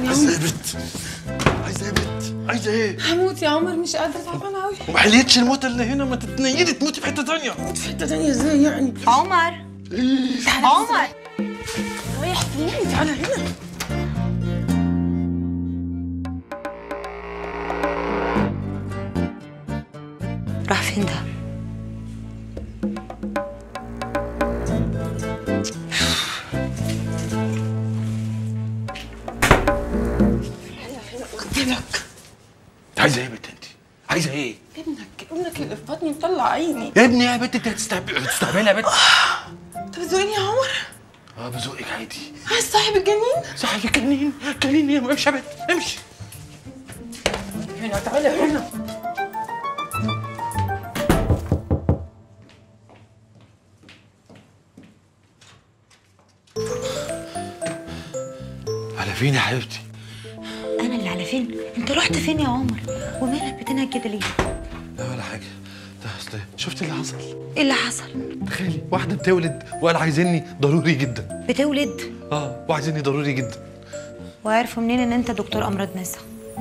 يا عايزه عمر ايه يا بت عايزه ايه يا بت عايزه ايه هموت يا عمر مش قادرة تعبانة قوي وما حليتش الموت اللي هنا ما تتنيدي تموتي في حته ثانيه في حتة تانية ازاي يعني عمر عمر رايح فين تعالى هنا راح فين ده قلت لك عايزه ايه يا بت انت عايزه ايه ابنك ابنك اللي في بطني مطلع عيني يا ابني يا بت انت هتستهبل هتستهبلي يا بت انت بتزوقني يا عمر اه بذوقك عادي عايز صاحب الجنين صاحبي كنين كنين يا امشي يا بت امشي هنا تعالى هنا على فين يا حبيبتي انا اللي على فين انت رحت فين يا عمر ومالك بتنهج كده ليه لا ولا حاجه ده اصل شفت اللي حصل ايه اللي حصل تخيلي واحده بتولد وقال عايزيني ضروري جدا بتولد اه وعايزيني ضروري جدا وعرفوا منين ان انت دكتور امراض نسا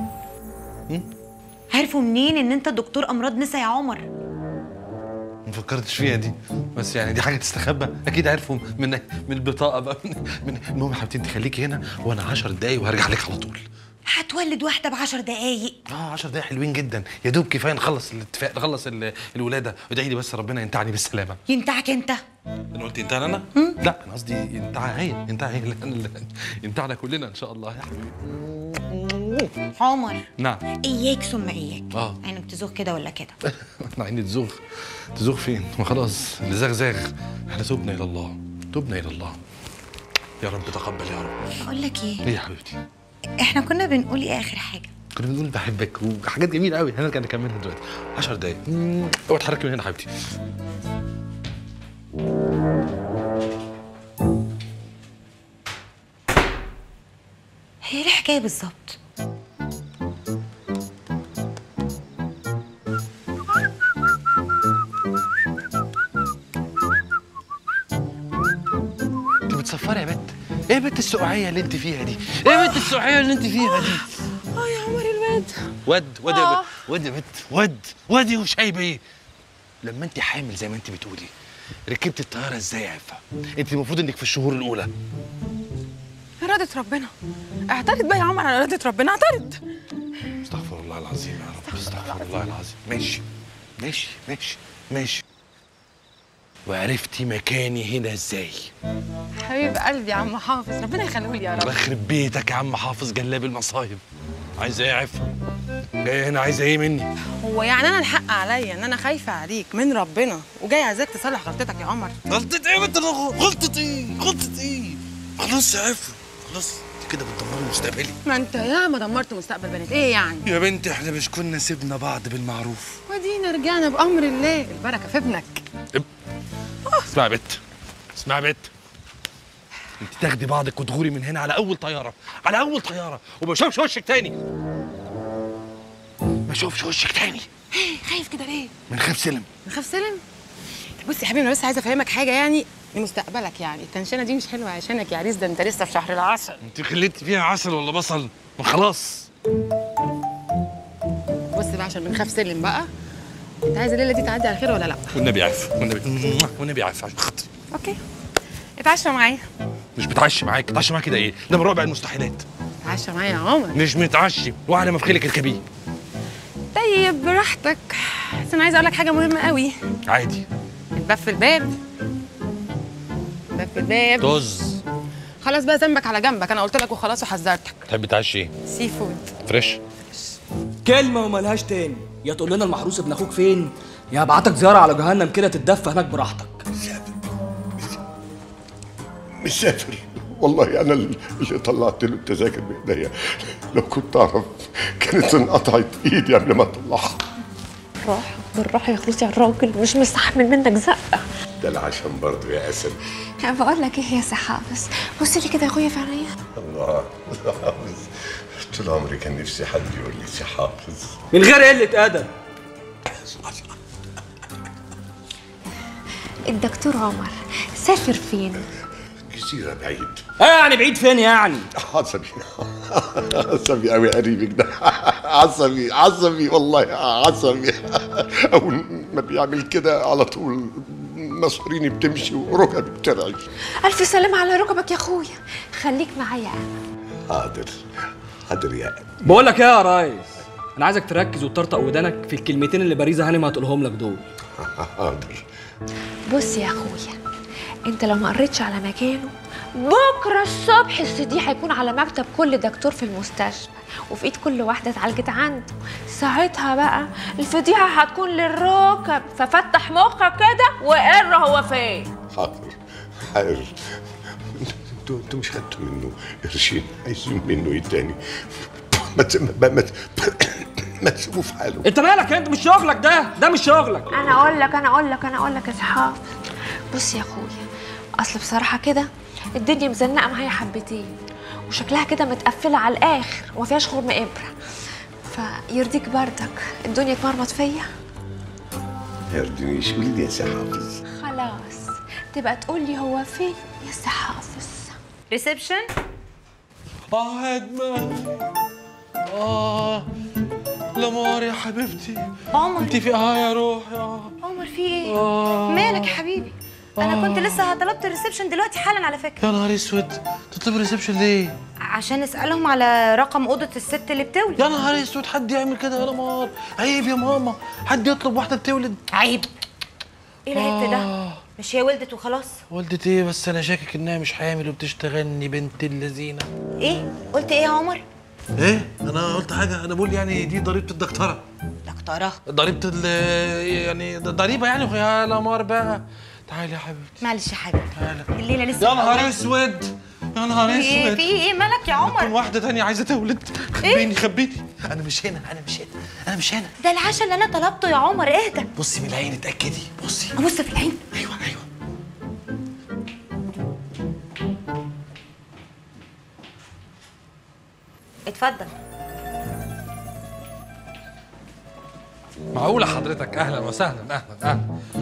عرفوا منين ان انت دكتور امراض نسا يا عمر ما فكرتش فيها دي بس يعني دي حاجه تستخبى اكيد عرفوا من من البطاقه بقى من, من المهم يا حبيبتي انت خليكي هنا وانا 10 دقايق وهرجع لك على طول هتولد واحده بعشر دقايق اه 10 دقايق حلوين جدا يا دوب كفايه نخلص الاتفاق نخلص ال- الولاده وادعي لي بس ربنا ينتعني بالسلامه ينتعك انت انا قلت ينتعني انا لا انا قصدي ينتعها هي ينتعها هي اللي- اللي- ينتعنا كلنا ان شاء الله يا حبيبي عمر نعم اياك ثم اياك آه. عينك تزوغ كده ولا كده احنا عيني تزوغ تزوغ فين ما خلاص اللي زاغ زاغ احنا تبنا الى الله تبنا الى الله يا رب تقبل يا رب اقول لك ايه ايه يا حبيبتي احنا كنا بنقول ايه اخر حاجه كنا بنقول بحبك وحاجات جميله قوي هنرجع نكملها دلوقتي 10 دقايق مم. اوعى تحركي من هنا يا حبيبتي هي ايه الحكايه بالظبط انت بتصفري يا بت ايه بت السقعيه اللي انت فيها دي ايه بت السقعيه اللي انت فيها دي اه يا عمر الواد ود ود يا آه. بت ود يا بت ود ودي وشايبه ايه لما انت حامل زي ما انت بتقولي ركبت الطياره ازاي يا عفه انت المفروض انك في الشهور الاولى إرادة ربنا اعترض بقى يا عمر على إرادة ربنا اعترض استغفر الله العظيم يا رب استغفر الله العظيم ماشي ماشي ماشي ماشي وعرفتي مكاني هنا ازاي حبيب قلبي يا عم حافظ ربنا يخليه لي يا رب بخرب بيتك يا عم حافظ جلاب المصايب عايزه ايه يا عفه جايه هنا عايزه ايه مني هو يعني انا الحق عليا ان انا خايفه عليك من ربنا وجاي عايزاك تصلح غلطتك يا عمر غلطة ايه بنت غلطة ايه غلطة ايه خلاص يا عفه خلاص انت كده بتدمري مستقبلي ما انت يا ما دمرت مستقبل بنات ايه يعني يا بنتي احنا مش كنا سيبنا بعض بالمعروف ودينا رجعنا بامر الله البركه في ابنك اسمعي يا بت اسمعي يا بت انت تاخدي بعضك وتغوري من هنا على اول طياره على اول طياره وما اشوفش وشك تاني ما اشوفش وشك تاني خايف كده ليه من خاف سلم نخاف سلم طب بص يا حبيبي انا بس عايزه افهمك حاجه يعني لمستقبلك يعني التنشنه دي مش حلوه عشانك يا عريس ده انت لسه في شهر العسل انت خليتي فيها عسل ولا بصل ما خلاص بص بقى عشان بنخاف سلم بقى انت عايز الليله دي تعدي على خير ولا لا والنبي عارف والنبي والنبي عارف عشان خاطري اوكي اتعشى معايا مش بتعشي معاك بتعشي معاك كده ايه ده من رابع المستحيلات اتعشى معايا يا عمر مش متعشي واحده ما في خيلك اركبيه طيب براحتك بس انا عايزه اقول لك حاجه مهمه قوي عادي الباب في الباب الباب في الباب طز خلاص بقى ذنبك على جنبك انا قلت لك وخلاص وحذرتك تحب تعشي ايه سي فود فريش كلمة وملهاش تاني يا تقول لنا المحروس ابن اخوك فين يا ابعتك زيارة على جهنم كده تتدفى هناك براحتك مسافر والله انا اللي طلعت له التذاكر بايديا لو كنت اعرف كانت انقطعت ايدي قبل ما اطلعها بالراحة بالراحة يا خلوصي على الراجل مش مستحمل منك زقة ده العشم برضه يا اسد بقول لك ايه يا سي حافظ بص لي كده يا اخويا في عينيا الله حافظ طول عمري كان نفسي حد يقول لي سي حافظ من غير قلة أدب الدكتور عمر سافر فين؟ جزيرة بعيد آه يعني بعيد فين يعني حاضر عصبي قوي قريبك ده عصبي عصبي والله عصبي اول ما بيعمل كده على طول مصاريني بتمشي وركبي بترعش الف سلامة على ركبك يا اخويا خليك معايا حاضر حاضر يا بقول لك ايه يا ريس انا عايزك تركز وتطرطق ودانك في الكلمتين اللي باريزه هانم هتقولهم لك دول حاضر بص يا اخويا انت لو ما قريتش على مكانه بكره الصبح السي هيكون على مكتب كل دكتور في المستشفى وفي ايد كل واحده اتعالجت عنده ساعتها بقى الفضيحه هتكون للركب ففتح مخك كده وقر هو فين حاضر حاضر انتوا انتوا مش خدتوا منه قرشين عايزين منه ايه تاني ما ت- ما ما ما تسيبوه في حاله انت مالك انت مش شغلك ده ده مش شغلك انا اقول لك انا اقول لك انا اقول لك يا صحاب بص يا اخويا اصل بصراحه كده الدنيا مزنقه معايا حبتين وشكلها كده متقفله على الاخر وما فيهاش خرم ابره فيرضيك بردك الدنيا اتمرمط فيا ما يرضينيش قولي لي يا سي حافظ خلاص تبقى تقول لي هو فين يا سي حافظ ريسبشن اه دماغي اه لمار يا حبيبتي عمر انت في اه يا روحي اه عمر في ايه مالك يا حبيبي انا كنت لسه طلبت الريسبشن دلوقتي حالا على فكره يا نهار اسود تطلب ريسبشن ليه؟ عشان اسالهم على رقم اوضه الست اللي بتولد يا نهار اسود حد يعمل كده يا لمار عيب يا ماما حد يطلب واحده بتولد عيب ايه العيب ده مش هي ولدت وخلاص والدتي ايه بس انا شاكك انها مش حامل وبتشتغلني بنت اللذينه ايه قلت ايه يا عمر ايه انا قلت حاجه انا بقول يعني دي ضريبه الدكتوره دكتوره ضريبه ال يعني ضريبه يعني يا لمار بقى تعالي يا حبيبتي معلش يا حبيبي تعالي الليله لسه يا نهار اسود يا نهار في ايه اسود في ايه مالك يا تكون عمر واحده تانية عايزه تولد خبيني خبيني انا مش هنا انا مش هنا انا مش هنا ده العشاء اللي انا طلبته يا عمر اهدى بصي من العين اتاكدي بصي ابص في العين ايوه ايوه اتفضل معقولة حضرتك أهلا وسهلا أهلا أهلا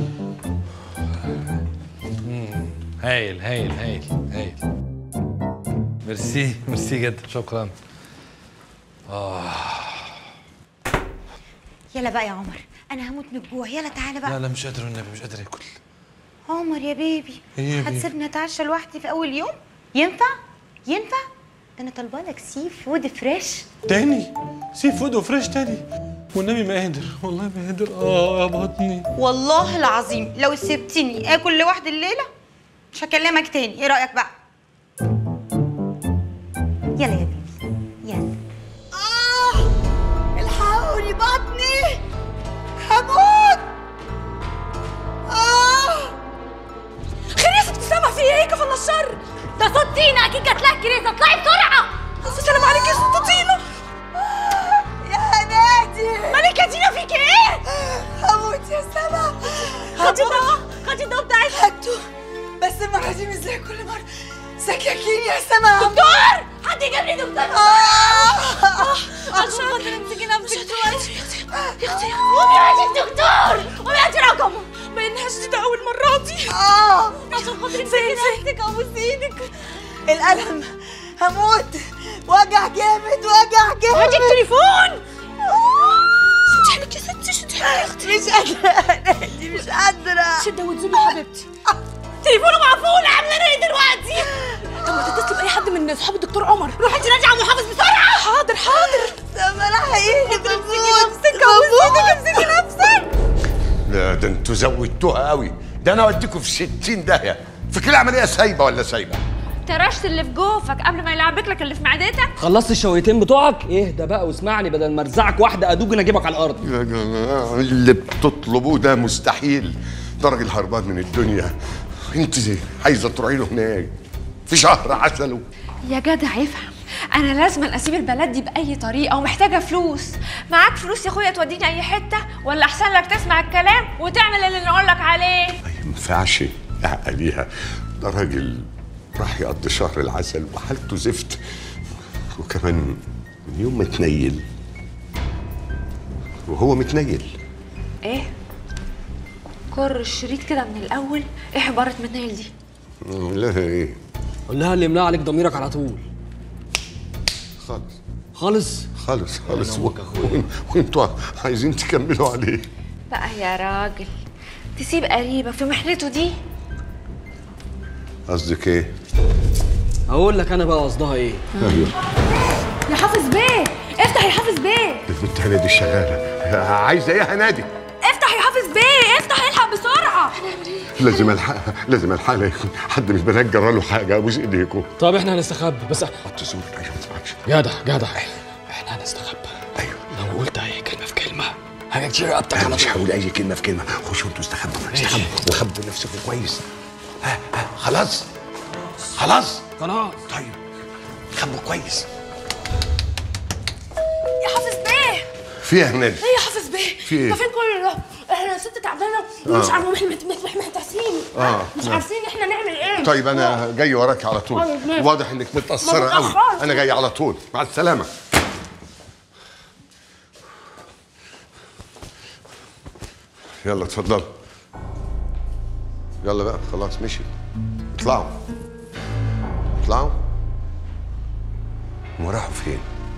مم، هايل هايل هايل هايل ميرسي ميرسي جدا شكرا يلا بقى يا عمر انا هموت من الجوع يلا تعالى بقى لا لا مش قادر والنبي مش قادر آكل عمر يا بيبي إيه يا بيبي؟ هتسيبني اتعشى لوحدي في اول يوم ينفع ينفع ده انا طالبه لك سي فود فريش تاني سي فود وفريش تاني والنبي ما قادر والله ما قادر اه يا بطني والله العظيم لو سبتني اكل لوحدي الليله مش هكلمك تاني ايه رايك بقى يلا يا بيبي يلا اه الحقوني بطني هموت اه خير يا ست سما في ايه كفل الشر ده صوت تينا اكيد جات لها كريزه اطلعي بسرعه الف سلام عليك يا ست تينا يا نادي مالك يا تينا فيك ايه هموت يا سما خدي الدواء خدي الدواء بتاعك خدته بس المره دي مش زي كل مره سكاكين يا سما دكتور حد يجيب لي دكتور عشان خاطر امسكي نفسك شويه يا اختي قومي هاتي الدكتور قومي هاتي رقمه ما ينهاش ده اول مره دي اه عشان خاطر امسكي نفسك ابوس ايدك الألم هموت وجع جامد وجع جامد هاتي التليفون شدي حيلك يا ستي شدي حيلك يا اختي مش قادرة نادي مش قادرة شده وتزولي يا حبيبتي تليفونه مقفول عامله ايه دلوقتي طب ما تتصلي باي حد من صحاب الدكتور عمر روحي انت راجعه محافظ بسرعه حاضر حاضر سما لحقيني بموت نفسك ابوس ايدك امسكي نفسك لا ده انتوا زودتوها قوي ده انا وديكوا في 60 داهيه فاكر العمليه سايبه ولا سايبه ترشت اللي في جوفك قبل ما يلعبك لك اللي في معدتك خلصت الشويتين بتوعك اهدى بقى واسمعني بدل ما ارزعك واحده ادوج اجيبك على الارض يا جماعه اللي بتطلبوه ده مستحيل ده راجل هربان من الدنيا انت عايزه تروحي له هناك في شهر عسله يا جدع افهم انا لازم اسيب البلد دي باي طريقه ومحتاجه فلوس معاك فلوس يا اخويا توديني اي حته ولا احسن لك تسمع الكلام وتعمل اللي نقول لك عليه ما ينفعش اعقليها ده راجل راح يقضي شهر العسل وحالته زفت وكمان من يوم ما اتنيل وهو متنيل ايه كر الشريط كده من الاول ايه عباره متنيل دي لا ايه قول لها اللي يمنع عليك ضميرك على طول خالص خالص خالص خالص ينورك يا أخويا. وانتوا عايزين تكملوا عليه بقى يا راجل تسيب قريبك في محنته دي قصدك ايه؟ هقول لك انا بقى قصدها ايه ايوه يا حافظ بيه افتح يا حافظ بيه البنت هنادي شغاله عايزه ايه يا هنادي؟ افتح يا حافظ بيه افتح الحق بسرعه لازم الحقها لازم الحقها يكون حد من البنات جرى له حاجه ابوس ايديكم طب احنا هنستخبى بس حط صوت عشان ما تسمعش جدع جدع احنا هنستخبى ايوه لو قلت اي كلمه في كلمه حاجه كتير رقبتك انا على مش طول هقول اي كلمه في كلمه خشوا انتوا استخبوا استخبوا وخبوا نفسكم كويس ها ها خلاص خلاص خلاص طيب خبوا كويس يا حافظ بيه في ايه يا هنادي؟ ايه يا حافظ بيه في ايه؟ ما فين كل ده احنا ست تعبانه ومش عارفه مح- مح- مح- محتاسين آه، مش نعم. عارفين احنا نعمل ايه طيب انا جاي وراك على طول طيب، ماشي. واضح انك متاثره ما قوي متأخرش. انا جاي على طول مع السلامه يلا اتفضلوا يلا بقى خلاص مشي اطلعوا اطلعوا هم راحوا فين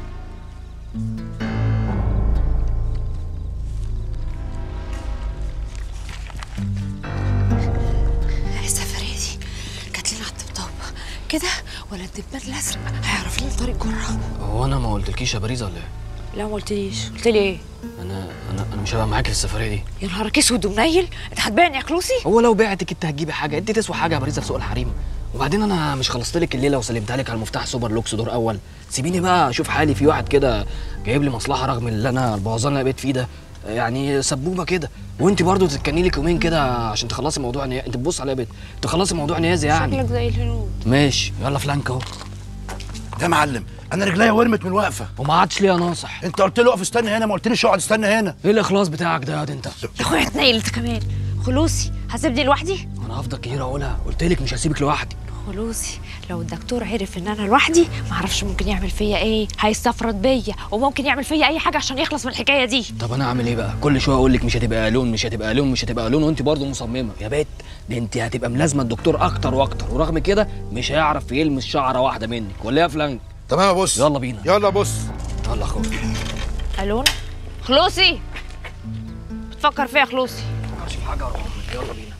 السفرية دي كانت لنا على الطبطاب كده ولا الدبان الازرق هيعرف لنا طريق جره هو انا ما قلتلكيش يا باريزا ولا ايه لا ما قلتليش قلت لي ايه انا انا انا مش هبقى معاكي في السفريه دي يا نهارك اسود ومنيل انت هتبيعني يا كلوسي هو لو بعتك انت هتجيبي حاجه انت تسوى حاجه يا باريزا في سوق الحريم وبعدين انا مش خلصت لك الليله وسلمتها لك على المفتاح سوبر لوكس دور اول سيبيني بقى اشوف حالي في واحد كده جايب لي مصلحه رغم اللي انا البوظان اللي أنا بقيت فيه ده يعني سبوبه كده وانت برضو تتكني لك يومين كده عشان تخلصي موضوع نيازي انت تبص عليا يا بنت تخلصي موضوع نيازي يعني شكلك زي الهنود ماشي يلا فلانك اهو يا معلم انا رجليا ورمت من الوقفه وما عادش ليا ناصح انت قلت لي اقف استنى هنا ما قلتليش اقعد استنى هنا ايه الاخلاص بتاعك ده يا واد انت يا اخويا اتنيل انت كمان خلوصي هسيبني لوحدي انا هفضل كتير اقولها قلت لك مش هسيبك لوحدي خلوصي لو الدكتور عرف ان انا لوحدي معرفش ممكن يعمل فيا ايه هيستفرد بيا وممكن يعمل فيا اي حاجه عشان يخلص من الحكايه دي طب انا اعمل ايه بقى كل شويه اقول لك مش هتبقى لون مش هتبقى لون مش هتبقى لون وانت برضه مصممه يا بت دي انت هتبقى ملازمه الدكتور اكتر واكتر ورغم كده مش هيعرف يلمس شعره واحده منك ولا إيه يا فلانك تمام يا بص يلا بينا يلا بص يلا يا اخويا الون خلوصي بتفكر فيا خلوصي ماشي في حاجه أروح. يلا بينا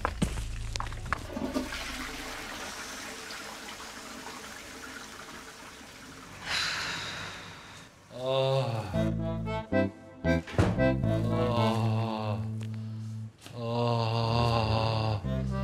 آه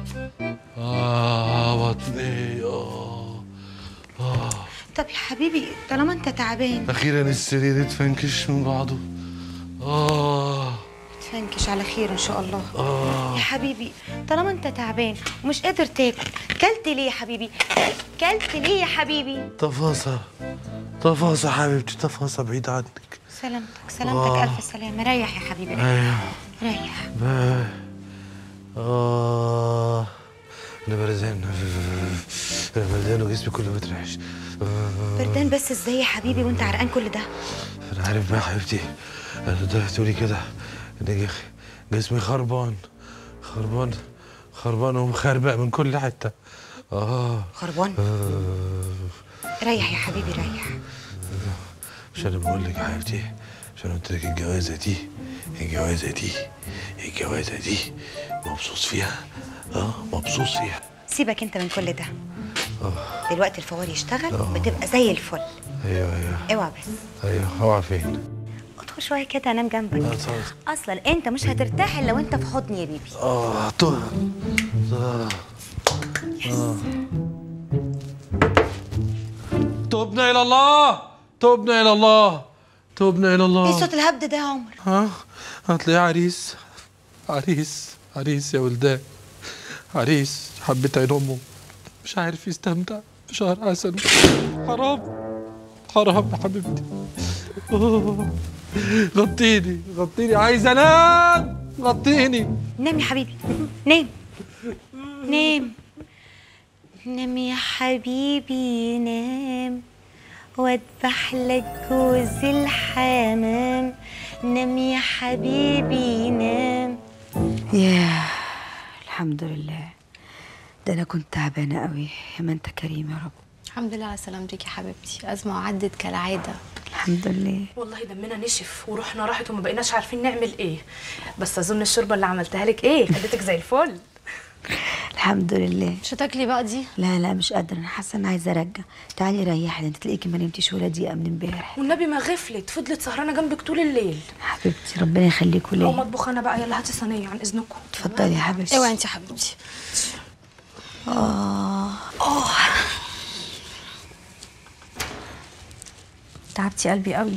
آه بطني آه طب يا حبيبي طالما انت تعبان أخيرا السرير اتفنكش من بعضه آه تفنكش على خير ان شاء الله يا حبيبي طالما انت تعبان ومش قادر تاكل كلت ليه يا حبيبي كلت ليه يا حبيبي تفاصة تفاصة حبيبتي تفاصة بعيد عنك سلامتك سلامتك الف سلامه ريح يا حبيبي ريح أيوه ريح آه. آه أنا بردان بردان وجسمي كله بترعش آه. بردان بس ازاي يا حبيبي وانت عرقان كل ده أنا عارف بقى يا حبيبتي أنا ده تقولي كده إن جخ- جسمي خربان خربان خربان ومخربق من كل حتة آه خربان آه. ريح يا حبيبي ريح مش أنا بقول لك يا حبيبتي مش أنا قلت لك الجوازة دي الجوازة دي الجوازة دي مبسوط فيها اه مبسوط فيها سيبك انت من كل ده دلوقتي الفوار يشتغل وتبقى زي الفل ايوه ايوه اوعى بس ايوه هو فين؟ ادخل شويه كده انام جنبك اه طيب. اصلا انت مش هترتاح الا وانت في حضني يا بيبي اه طه آه. آه. تبنا الى الله تبنا الى الله تبنا الى ايه الله صوت الهبد ده يا عمر ها هتلاقيه عريس عريس عريس يا ولدان عريس حبيت عين امه مش عارف يستمتع بشهر عسل حرام حرام يا حبيبتي أوه. غطيني غطيني عايز انام غطيني نام يا حبيبي نام نام نام يا حبيبي نام واذبح لك جوز الحمام نام يا حبيبي نام ياه الحمد لله ده انا كنت تعبانه قوي يا ما انت كريم يا رب الحمد لله على سلامتك يا حبيبتي أزمة وعدت كالعادة الحمد لله والله دمنا نشف وروحنا راحت وما بقيناش عارفين نعمل ايه بس اظن الشوربه اللي عملتها لك ايه خليتك زي الفل الحمد لله مش هتاكلي بقى دي لا لا مش قادرة أنا حاسة إن عايزة أرجع تعالي ريحي أنت تلاقيكي ما نمتيش ولا دقيقة من امبارح والنبي ما غفلت فضلت سهرانه جنبك طول الليل حبيبتي ربنا يخليكوا او ليا مطبخ انا بقى يلا هاتي صينيه عن اذنكم اتفضلي يا حبيبتي اوعي انت يا حبيبتي آه آه تعبتي قلبي قوي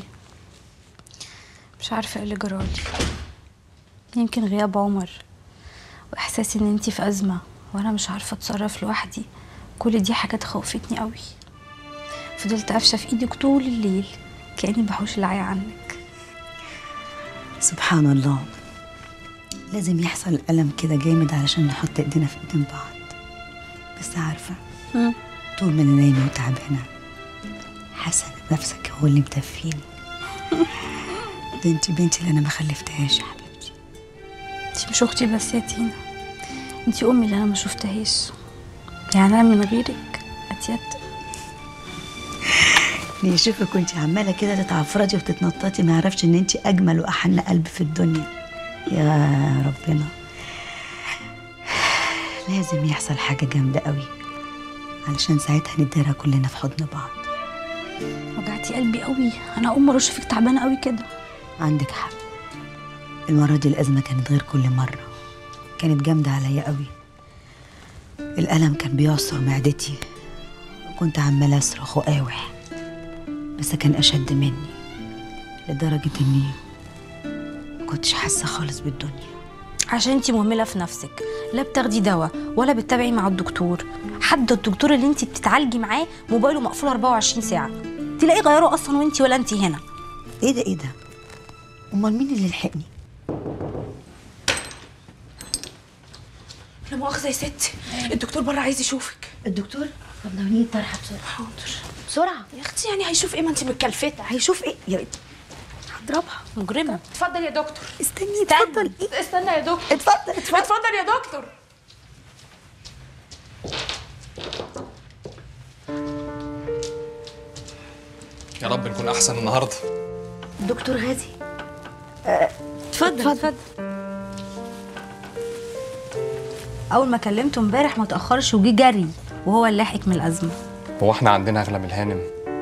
مش عارفة ايه اللي جرالي يمكن غياب عمر واحساسي ان انتي في ازمة وانا مش عارفة اتصرف لوحدي كل دي حاجات خوفتني قوي فضلت قافشة في ايدك طول الليل كأني بحوش العيا عنك سبحان الله لازم يحصل الألم كده جامد علشان نحط ايدينا في ايدين بعض بس عارفة طول ما انا نايمة وتعبانة حاسة ان نفسك هو اللي مدفيني ده انت بنتي اللي انا ما خلفتهاش يا حبيبتي انتي مش اختي بس يا تينا انتي امي اللي انا ما شفتهاش يعني انا من غيرك اتيت اللي يشوفك كنت عمالة كده تتعفرجي وتتنططي ما يعرفش ان انت اجمل واحن قلب في الدنيا يا ربنا لازم يحصل حاجة جامدة قوي علشان ساعتها نديرها كلنا في حضن بعض وجعتي قلبي قوي انا اول مره اشوفك تعبانه قوي كده عندك حق المرة دي الأزمة كانت غير كل مرة كانت جامدة عليا قوي الألم كان بيعصر معدتي وكنت عمالة أصرخ وأوح بس كان أشد مني لدرجة إني ما كنتش حاسة خالص بالدنيا عشان انتي مهمله في نفسك لا بتاخدي دواء ولا بتتابعي مع الدكتور حتى الدكتور اللي انتي بتتعالجي معاه موبايله مقفول 24 ساعه تلاقيه غيره اصلا وانتي ولا انتي هنا إيه ده إيه ده أمال مين اللي لحقني لا مؤاخذه يا ستي الدكتور بره عايز يشوفك الدكتور طب ناوليني الطرحة بسرعة حاضر بسرعة يا اختي يعني هيشوف ايه ما انت متكلفته هيشوف إيه يا بنت هضربها مجرمه اتفضل يا دكتور استني اتفضل إيه استنى يا دكتور اتفضل اتفضل اتفضل يا دكتور يا رب نكون احسن النهارده دكتور غازي اتفضل اتفضل اول ما كلمته امبارح ما تاخرش وجي جري وهو اللي لاحق من الازمه هو احنا عندنا اغلى من الهانم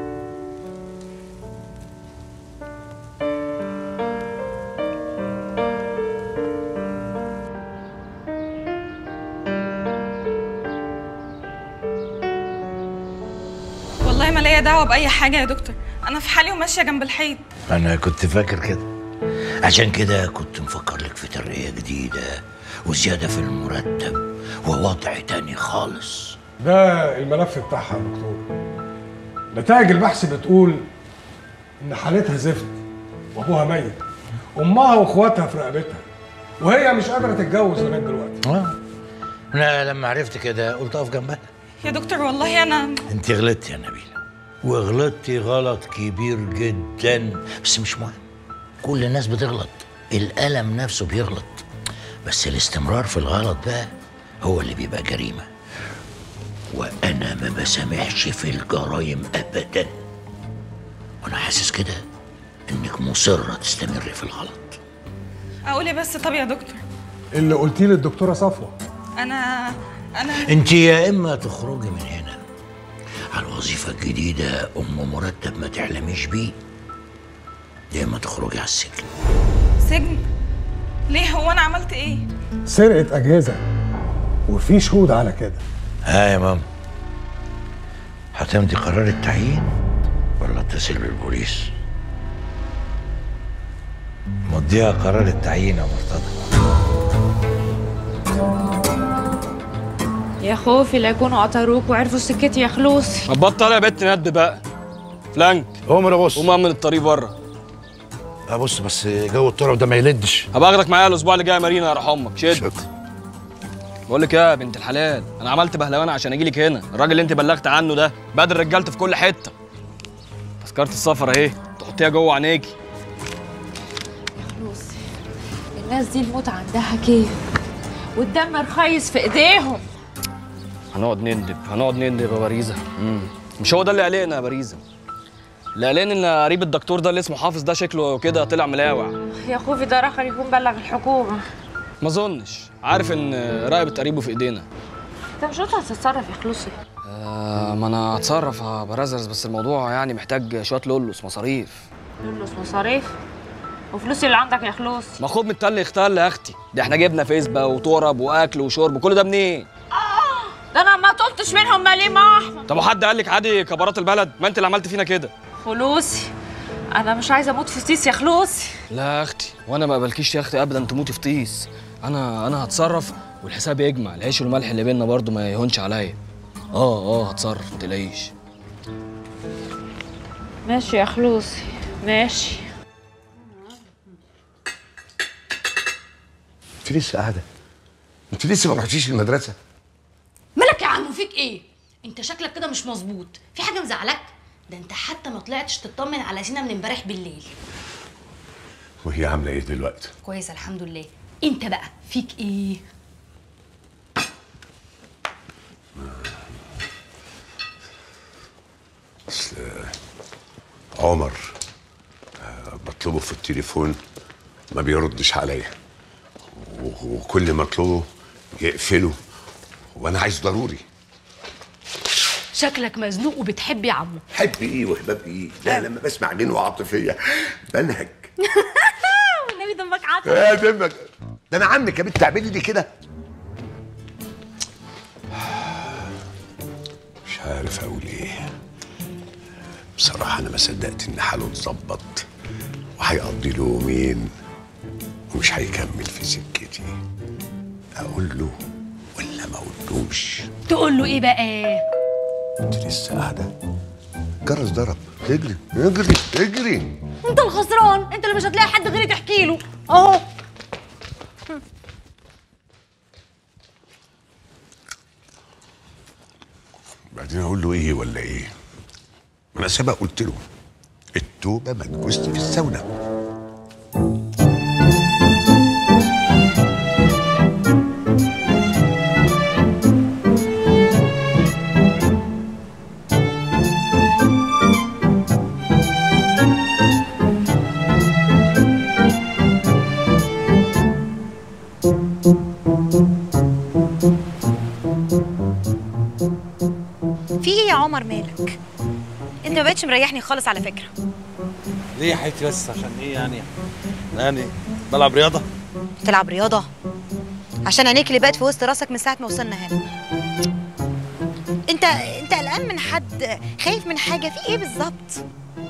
والله ما ليا دعوه باي حاجه يا دكتور انا في حالي وماشيه جنب الحيط انا كنت فاكر كده عشان كده كنت مفكر لك في ترقية جديدة وزيادة في المرتب ووضع تاني خالص ده الملف بتاعها يا دكتور نتائج البحث بتقول ان حالتها زفت وابوها ميت امها واخواتها في رقبتها وهي مش قادره تتجوز لغايه دلوقتي اه انا لما عرفت كده قلت اقف جنبها يا دكتور والله انا انت غلطتي يا نبيلة وغلطتي غلط كبير جدا بس مش مهم كل الناس بتغلط الألم نفسه بيغلط بس الاستمرار في الغلط بقى هو اللي بيبقى جريمة وأنا ما بسامحش في الجرايم أبدا وأنا حاسس كده إنك مصرة تستمري في الغلط اقول ايه بس طب يا دكتور اللي قلتيه للدكتوره صفوه انا انا انت يا اما تخرجي من هنا على الوظيفة الجديدة أم مرتب ما تعلميش بيه يا اما تخرجي على السجن سجن ليه هو انا عملت ايه سرقه اجهزه وفي شهود على كده ها يا ماما هتمضي قرار التعيين ولا اتصل بالبوليس مضيها قرار التعيين يا مرتضى يا خوفي لا يكونوا قطروك وعرفوا سكتي يا خلوصي ما تبطل يا بت ند بقى فلانك قوم انا بص قوم امن الطريق بره ابص بس جو التراب ده ما يلدش هبقى اخدك معايا الاسبوع اللي جاي يا مارينا يا امك شد شكرا بقول لك يا بنت الحلال انا عملت بهلوانه عشان اجي لك هنا الراجل اللي انت بلغت عنه ده بدل رجالته في كل حته تذكره السفر اهي تحطيها جوه عينيكي خلوصي الناس دي الموت عندها كيف والدم رخيص في ايديهم هنقعد نندب هنقعد نندب يا باريزه امم مش هو ده اللي قلقنا يا باريزا اللي قلقنا ان قريب الدكتور ده اللي اسمه حافظ ده شكله كده طلع ملاوع يا خوفي ده رخر يكون بلغ الحكومه ما اظنش عارف ان رقبه قريبه في ايدينا انت مش قلت هتتصرف يا خلوصي آه ما انا هتصرف يا برازرز بس الموضوع يعني محتاج شويه لولوس مصاريف لولوس مصاريف وفلوسي اللي عندك يا خلوصي ما خد من التل يختل يا اختي ده احنا جبنا فيسبا وترب واكل وشرب كل ده منين ده انا ما طلتش منهم مالي ما احمد طب وحد قال لك عادي كبارات البلد ما انت اللي عملت فينا كده فلوسي انا مش عايزه اموت في سيس يا خلوصي لا يا اختي وانا ما قبلكيش يا اختي ابدا تموتي في طيس انا انا هتصرف والحساب يجمع العيش والملح اللي بينا برضو ما يهونش عليا اه اه هتصرف ما تقلقيش ماشي يا خلوصي ماشي انت لسه قاعده انت لسه ما رحتيش المدرسه مالك يا عم فيك ايه انت شكلك كده مش مظبوط في حاجه مزعلك ده انت حتى ما طلعتش تطمن على سينا من امبارح بالليل وهي عامله ايه دلوقتي كويس الحمد لله انت بقى فيك ايه اصل عمر آه، بطلبه في التليفون ما بيردش عليا و- وكل ما اطلبه يقفله وانا عايز ضروري شكلك مزنوق وبتحب يا عمو حب ايه وهباب ايه لا لما بسمع منه عاطفيه بنهج والنبي دمك عسل يا دمك ده انا عمك يا بنت تعملي لي كده مش عارف اقول ايه بصراحه انا ما صدقت ان حاله اتظبط وهيقضي له يومين ومش هيكمل في سكتي اقول له ولا ما اقولوش تقول له ايه بقى انت لسه قاعده جرس ضرب اجري اجري اجري انت الخسران انت اللي مش هتلاقي حد غيري تحكي له اهو بعدين اقول له ايه ولا ايه ما انا سبق قلت له التوبه مدكوست في السونا في ايه يا عمر مالك انت ما بقتش مريحني خالص على فكره ليه يا حياتي بس عشان ايه يعني يعني بلعب رياضه تلعب رياضه عشان عينيك اللي بقت في وسط راسك من ساعه ما وصلنا هنا انت انت قلقان من حد خايف من حاجه في ايه بالظبط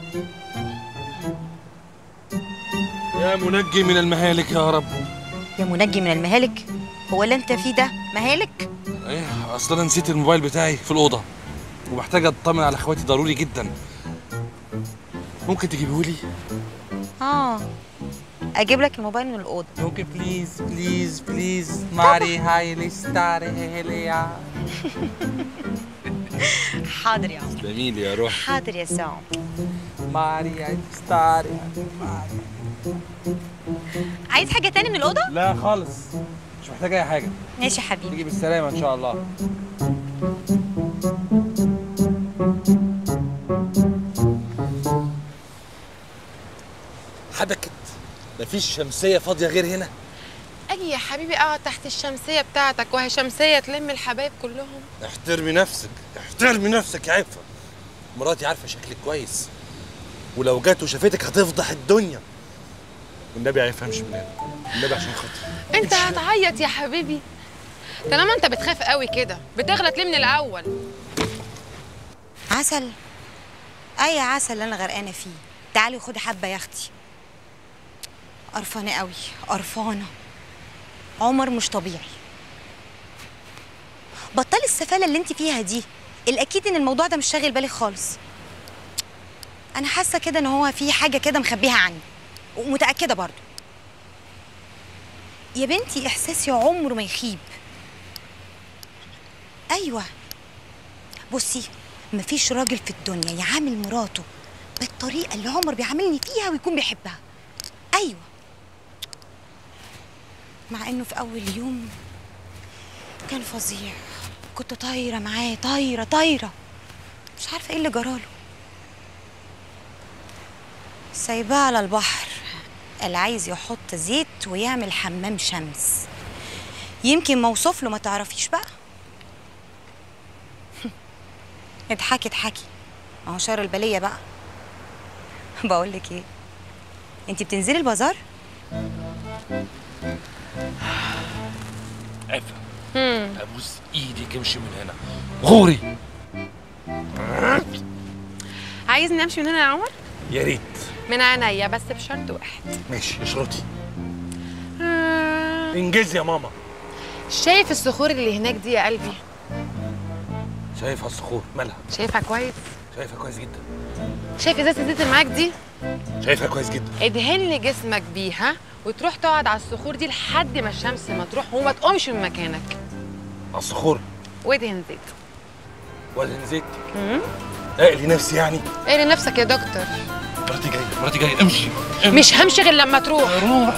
يا منجي من المهالك يا رب يا منجي من المهالك هو اللي انت فيه ده مهالك ايه اصل انا نسيت الموبايل بتاعي في الاوضه ومحتاج اطمن على اخواتي ضروري جدا ممكن تجيبهولي اه اجيب لك الموبايل من الاوضه ممكن بليز بليز بليز ماري هايلي ستاري هيليا حاضر يا عمر تسلمي لي يا روح حاضر يا سام ماري هايلي ستاري عايز حاجه تاني من الاوضه لا خالص مش محتاج اي حاجه ماشي يا حبيبي تيجي بالسلامه ان شاء الله حبكت مفيش شمسيه فاضيه غير هنا اجي يا حبيبي اقعد تحت الشمسيه بتاعتك وهي شمسيه تلم الحبايب كلهم احترمي نفسك احترمي نفسك يا عفه مراتي عارفه شكلك كويس ولو جت وشافتك هتفضح الدنيا والنبي عارفها مش من هنا النبي عشان خاطري انت هتعيط يا حبيبي طالما انت بتخاف قوي كده بتغلط ليه من الاول عسل اي عسل اللي انا غرقانه فيه تعالي خدي حبه يا اختي قرفانه قوي قرفانه عمر مش طبيعي بطلي السفاله اللي انت فيها دي الاكيد ان الموضوع ده مش شاغل بالك خالص انا حاسه كده ان هو في حاجه كده مخبيها عني ومتاكده برضو يا بنتي احساسي عمره ما يخيب ايوه بصي مفيش راجل في الدنيا يعامل مراته بالطريقه اللي عمر بيعاملني فيها ويكون بيحبها ايوه مع انه في اول يوم كان فظيع كنت طايره معاه طايره طايره مش عارفه ايه اللي جراله سايباه على البحر اللي عايز يحط زيت ويعمل حمام شمس يمكن موصوف له ما تعرفيش بقى اضحكي اضحكي ما هو شر البليه بقى بقول لك ايه انت بتنزلي البازار عفا ابوس ايدك امشي من هنا غوري عايزني امشي من هنا يا عمر يا ريت من عينيا بس بشرط واحد ماشي اشرطي انجزي يا ماما شايف الصخور اللي هناك دي يا قلبي شايفها الصخور مالها شايفها كويس شايفها كويس جدا شايف ازازه الزيت اللي معاك دي شايفها كويس جدا ادهن لي جسمك بيها وتروح تقعد على الصخور دي لحد ما الشمس ما تروح وما تقومش من مكانك على الصخور وادهن زيت ولا نزيت مم. اقلي نفسي يعني ايه لنفسك يا دكتور مراتي جايه مراتي جايه امشي مش همشي غير لما تروح روح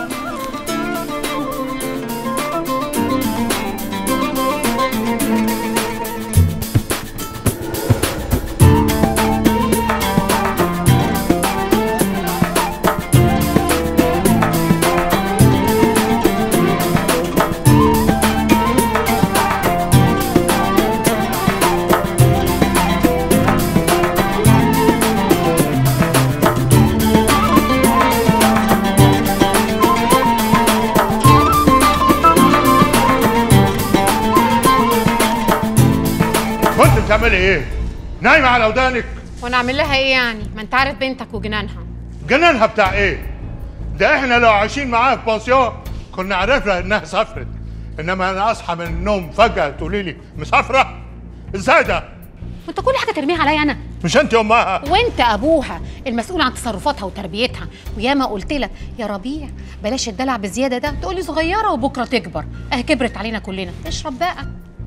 كنت بتعملي ايه؟ نايمة على ودانك وانا اعمل لها ايه يعني ما انت عارف بنتك وجنانها جنانها بتاع ايه؟ ده احنا لو عايشين معاها في بانسيون كنا عرفنا انها سافرت انما انا اصحى من النوم فجأة تقولي لي مسافرة؟ ازاي ده؟ وانت كل حاجه ترميها عليا انا مش انت امها؟ وانت ابوها المسؤول عن تصرفاتها وتربيتها وياما قلت لك يا ربيع بلاش الدلع بزياده ده تقولي صغيره وبكره تكبر اه كبرت علينا كلنا اشرب بقى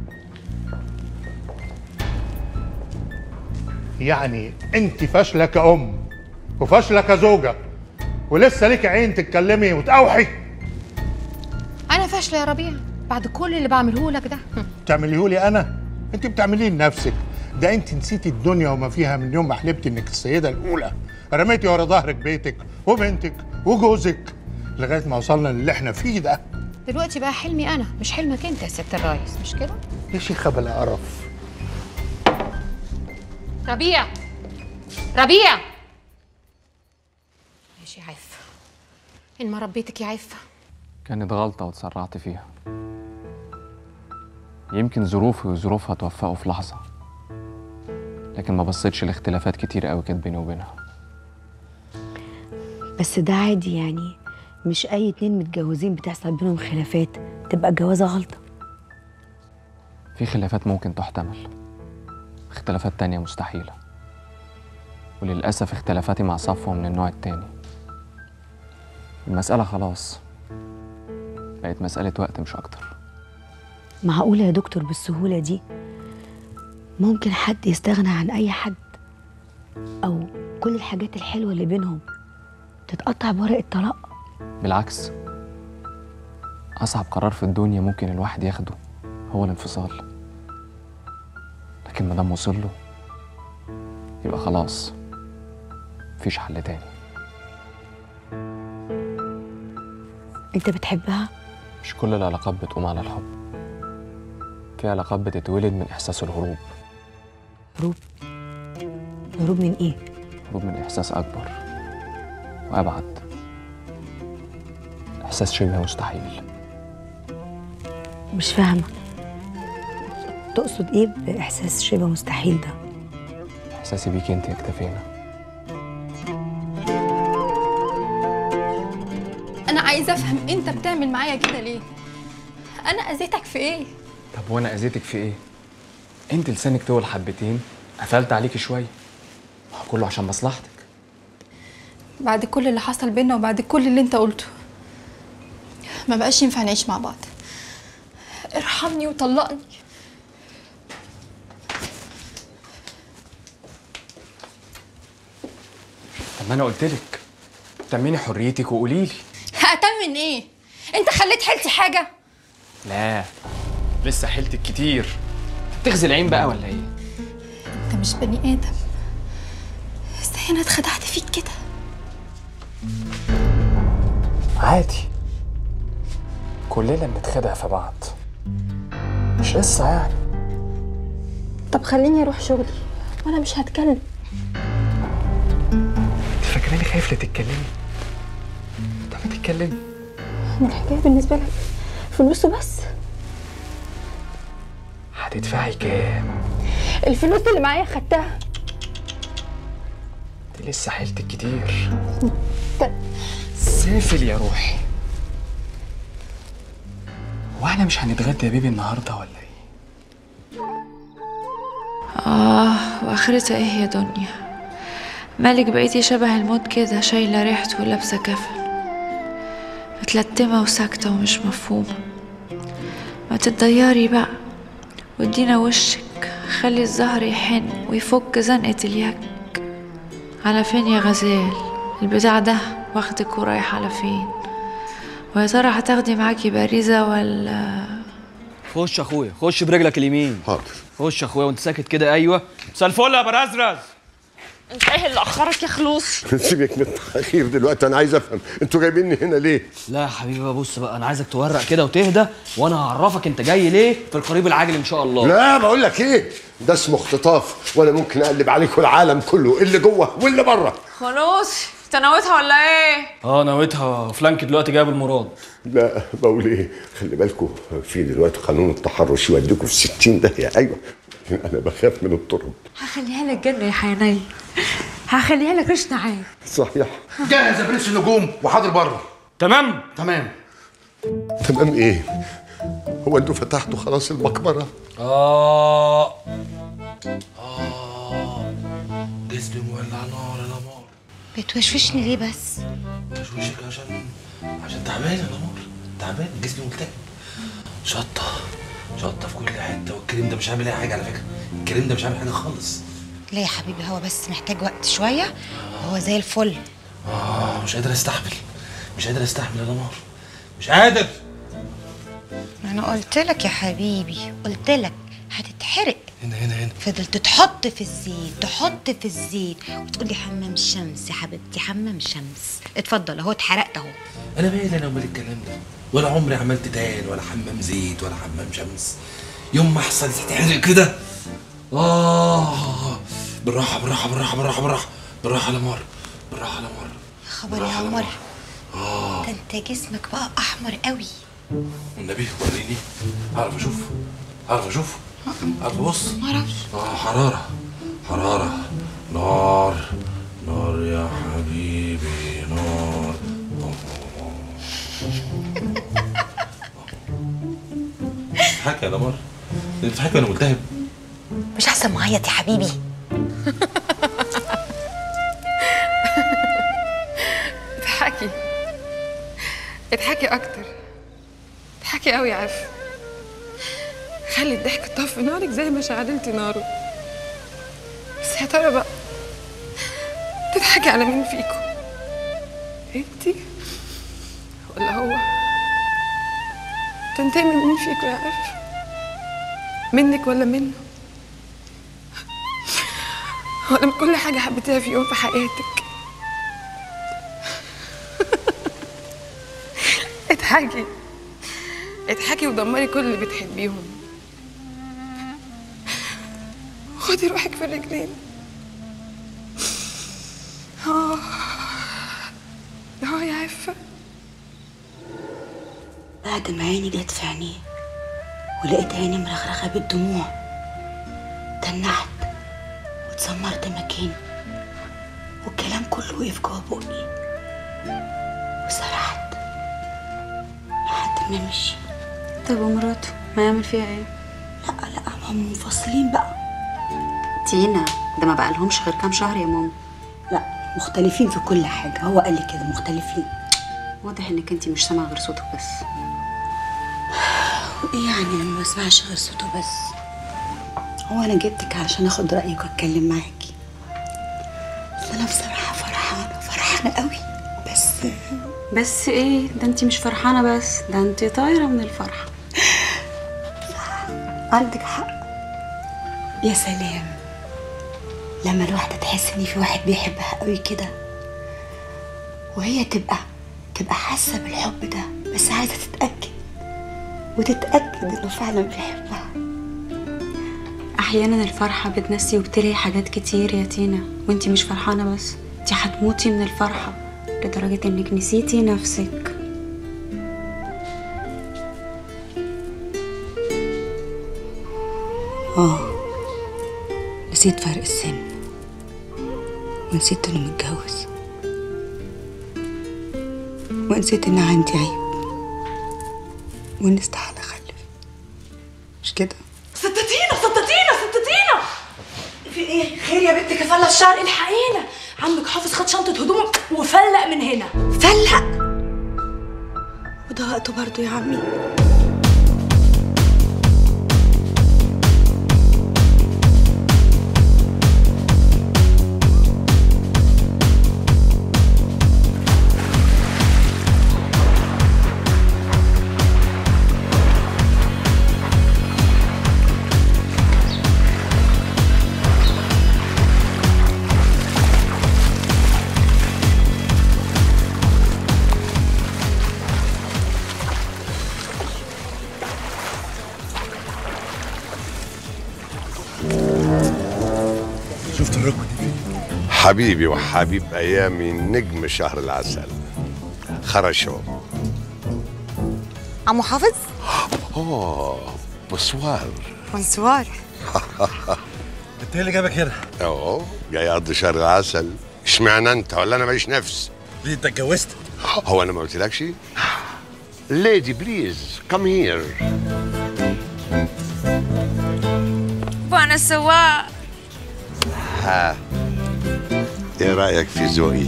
يعني انت فاشلة كأم وفاشلة كزوجة ولسه ليك عين تتكلمي وتأوحي انا فاشله يا ربيع بعد كل اللي بعمله لك ده تعمليه لي انا انت بتعمليه لنفسك ده انت نسيتي الدنيا وما فيها من يوم ما حلمتي انك السيده الاولى رميتي ورا ظهرك بيتك وبنتك وجوزك لغايه ما وصلنا للي احنا فيه ده دلوقتي بقى حلمي انا مش حلمك انت يا ست الريس مش كده يا شيخه بلا قرف ربيع ربيع ماشي يا عفه ان ما ربيتك يا عفه كانت غلطة واتسرعت فيها يمكن ظروفي وظروفها توفقوا في لحظة لكن ما بصيتش لاختلافات كتير قوي كانت بيني وبينها بس ده عادي يعني مش اي اتنين متجوزين بتحصل بينهم خلافات تبقى الجوازه غلطه في خلافات ممكن تحتمل اختلافات تانية مستحيلة وللأسف اختلافاتي مع صفوة من النوع التاني المسألة خلاص بقت مسألة وقت مش أكتر معقوله يا دكتور بالسهوله دي ممكن حد يستغنى عن اي حد او كل الحاجات الحلوه اللي بينهم تتقطع بورقه طلاق بالعكس أصعب قرار في الدنيا ممكن الواحد ياخده هو الانفصال لكن مادام وصل له يبقى خلاص مفيش حل تاني انت بتحبها مش كل العلاقات بتقوم على الحب في علاقات بتتولد من إحساس الهروب هروب هروب من ايه هروب من إحساس أكبر وأبعد إحساس شبه مستحيل مش فاهمه تقصد ايه باحساس شبه مستحيل ده إحساسي بيكي أنت يكتفينا انا عايزه افهم انت بتعمل معايا كده ليه انا اذيتك في ايه طب وأنا أذيتك في إيه؟ أنت لسانك طول حبتين قفلت عليكي شوية ما هو كله عشان مصلحتك بعد كل اللي حصل بينا وبعد كل اللي انت قلته ما بقاش ينفع نعيش مع بعض ارحمني وطلقني طب ما أنا قلت لك تمني حريتك وقولي لي هأتمن ايه انت خليت حيلتي حاجه لا لسه حيلتك كتير تغزي العين بقى ولا ايه؟ انت مش بني ادم ازاي انا اتخدعت فيك كده عادي كلنا بنتخدع في بعض مش قصة يعني طب خليني اروح شغلي وانا مش هتكلم انت فاكراني خايف لا تتكلمي طب ما تتكلمي انا الحكايه بالنسبه لك فلوس وبس هتدفعي كام الفلوس اللي معايا خدتها دي لسه حيلتك كتير سافل يا روحي واحنا مش هنتغدى يا بيبي النهارده ولا ايه آه وآخرتها إيه يا دنيا مالك بقيتي شبه الموت كده شايلة ريحته ولابسة كفن متلتمة وساكتة ومش مفهومة ما تتضيري بقى وادينا وشك خلي الزهر يحن ويفك زنقة اليك على فين يا غزال البتاع ده واخدك ورايح على فين ويا ترى هتاخدي معاكي باريزة ولا خش يا اخويا خش برجلك اليمين حاضر خش يا اخويا وانت ساكت كده ايوه مساء الفل يا برزرز انت ايه اللي اخرك يا خلوص سيبك من التأخير دلوقتي أنا عايز أفهم أنتوا جايبيني هنا ليه؟ لا يا حبيبي بقى بص بقى انا عايزك تورق كده وتهدى وانا هعرفك انت جاي ليه في القريب العاجل ان شاء الله لا بقول لك إيه؟ ده اسمه اختطاف وأنا ممكن أقلب عليكم العالم كله اللي جوه واللي بره خلاص تناوتها ولا ايه اه نويتها فلانك دلوقتي جايب المراد لا بقول إيه؟ خلي بالكم في دلوقتي قانون التحرش يوديكم في 60 داهية أيوه أنا بخاف من الطرق هخليها لك جنة يا حياني هخليها لك ريش نعام صحيح جاهز يا برنس النجوم وحاضر بره تمام تمام تمام إيه؟ هو أنتوا فتحتوا خلاص المقبرة؟ اه اه جسمي مولع نار يا نمار بتوشوشني ليه بس مش وشك عشان عشان تعبان يا نمار تعبان جسمي ملتهب شطه شطه في كل حته والكريم ده مش عامل اي حاجه على فكره الكريم ده مش عامل حاجه خالص ليه يا حبيبي هو بس محتاج وقت شويه وهو زي الفل اه مش قادر استحمل مش قادر استحمل يا نمار مش قادر انا قلت لك يا حبيبي قلت لك هتتحرق هنا هنا هنا فضلت تحط في الزيت تحط في الزيت وتقولي حمام شمس يا حبيبتي حمام شمس اتفضل اهو اتحرقت اهو انا مالي انا ومال الكلام ده ولا عمري عملت تان ولا حمام زيت ولا حمام شمس يوم ما احصل تتحرق كده اه بالراحه بالراحه بالراحه بالراحه بالراحه بالراحه يا نمار بالراحه يا نمار خبر يا عمر ده انت جسمك بقى احمر قوي والنبي وريني اعرف اشوف اعرف اشوف اعرف ابص معرفش اه حراره حراره نار نار يا حبيبي نار بتضحكي يا نمار انت بتضحكي وانا ملتهب مش احسن معيط يا حبيبي اضحكي اضحكي اكتر اضحكي قوي يا عفة خلي الضحك يطفي نارك زي ما شعللتي ناره بس يا ترى بقى تضحكي على مين فيكم انتي ولا هو تنتمي مين فيكم يا عفة منك ولا منه ولا من كل حاجة حبيتيها في يوم في حياتك اضحكي اضحكي ودمري كل اللي بتحبيهم خدي روحك في الرجلين اه اه يا عفة بعد ما عيني جت في عينيه ولقيت عيني مرخرخة بالدموع تنحت واتسمرت مكاني والكلام كله وقف جوا بقي وسرحت لحد ما مشي طب ومراته ما يعمل فيها ايه لا لا هم منفصلين بقى تينا ده ما بقالهمش غير كام شهر يا ماما لا مختلفين في كل حاجة هو قال لي كده مختلفين واضح انك انتي مش سامعه غير صوته بس وايه يعني لما بسمعش غير صوته بس هو انا جبتك عشان اخد رايك واتكلم معاكي بس انا بصراحه فرحانه فرحانه قوي بس بس ايه ده انتي مش فرحانه بس ده انتي طايره من الفرحه عندك حق يا سلام لما الواحدة تحس إن في واحد بيحبها قوي كده وهي تبقى تبقى حاسة بالحب ده بس عايزة تتأكد وتتأكد إنه فعلا بيحبها احيانا الفرحه بتنسي وبتلهي حاجات كتير يا تينا وانتي مش فرحانه بس انتي هتموتي من الفرحه لدرجه انك نسيتي نفسك آه نسيت فرق السن ونسيت إنه متجوز ونسيت إن عندي عيب وإن استحالة أخلف مش كده؟ ستتينا ستتينا ستتينا في ايه خير يا بنت كفالة الشعر الحقينا عمك حافظ خد شنطة هدوم وفلق من هنا فلق وده وقته برضه يا عمي شفت الركبه دي حبيبي وحبيب ايامي نجم شهر العسل خرشوا عمو حافظ اوه بونسوار بونسوار انت ايه اللي جابك هنا؟ اهو جاي اقضي شهر العسل اشمعنى انت ولا انا ماليش نفس؟ ليه انت اتجوزت؟ هو انا ما قلتلكش؟ ليدي بليز كم هير وانا سواق ها ايه رايك في ذوقي؟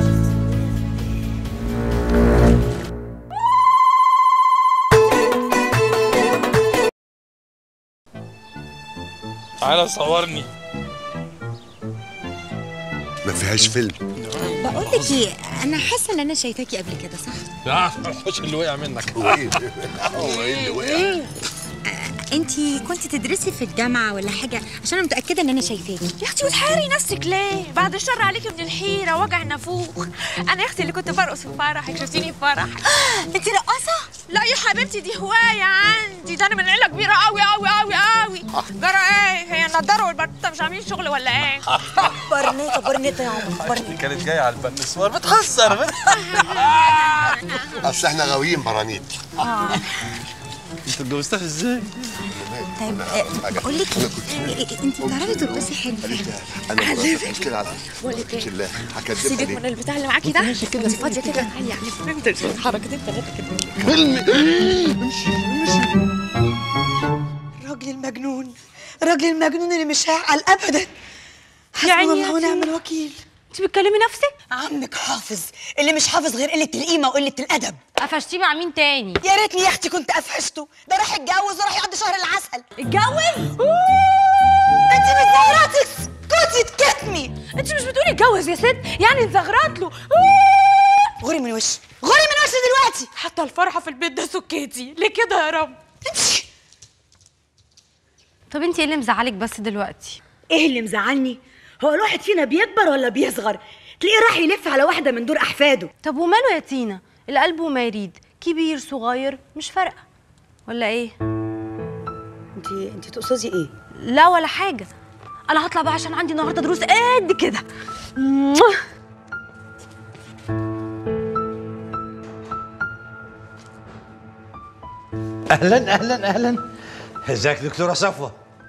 تعالى صورني ما فيهاش فيلم بقول لك ايه انا حاسه ان انا شايفاكي قبل كده صح لا الحوش اللي وقع منك هو ايه هو ايه اللي وقع؟ انتي كنت تدرسي في الجامعه ولا حاجه عشان انا متاكده ان انا شايفاكي يا اختي وتحيري نفسك ليه؟ بعد الشر عليكي من الحيره وجع النافوخ انا يا اختي اللي كنت برقص في فرحك شفتيني في فرح انت رقاصه؟ لا يا حبيبتي دي هوايه عندي ده انا من عيله كبيره قوي قوي قوي قوي جرى ايه؟ هي النضاره والبرتة مش عاملين شغل ولا ايه؟ برنيطه برنيطه يا عمر برنيطه كانت جايه على البنسوار بتهزر اصل احنا غاويين برانيت انت اتجوزتها ازاي؟ طيب آه، بقول لك ايه انت بتعرفي ترقصي حلو انا علمك. مراتك كده على بقول لك ايه؟ الله هكدبها سيبك من ليه؟ البتاع اللي معاكي ده ماشي كده فاضيه كده تعالي يعني فهمت حركتين ثلاثه كده فيلم الراجل المجنون الراجل المجنون اللي مش هيعقل ابدا حسبنا عيني الله يا ونعم تينا. الوكيل انت بتكلمي نفسك عمك حافظ اللي مش حافظ غير قله القيمه وقله الادب قفشتيه مع مين تاني يا ريتني يا اختي كنت قفشته ده راح يتجوز وراح يقضي شهر العسل اتجوز انت بتزغرطي اسكتي تكتمي انت مش بتقولي اتجوز يا ست يعني اتزغرط له غوري من وشي غوري من وشي دلوقتي حتى الفرحه في البيت ده سكيتي ليه كده يا رب طب انت ايه اللي مزعلك بس دلوقتي ايه اللي مزعلني هو الواحد فينا بيكبر ولا بيصغر تلاقيه راح يلف على واحده من دور احفاده طب وماله يا تينا القلب وما يريد كبير صغير مش فارقه ولا ايه انت انت تقصدي ايه لا ولا حاجه انا هطلع بقى عشان عندي النهارده دروس قد كده موah. اهلا اهلا اهلا ازيك دكتوره صفوه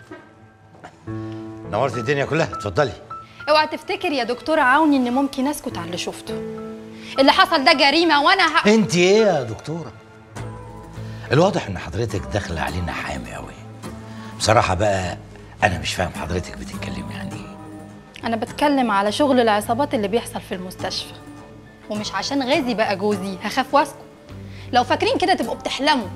نورت الدنيا كلها اتفضلي اوعى تفتكر يا دكتورة عوني ان ممكن اسكت على اللي شفته اللي حصل ده جريمة وانا ه... انت ايه يا دكتوره الواضح ان حضرتك داخله علينا حامي قوي بصراحه بقى انا مش فاهم حضرتك بتتكلمي عن ايه انا بتكلم على شغل العصابات اللي بيحصل في المستشفى ومش عشان غازي بقى جوزي هخاف واسكت لو فاكرين كده تبقوا بتحلموا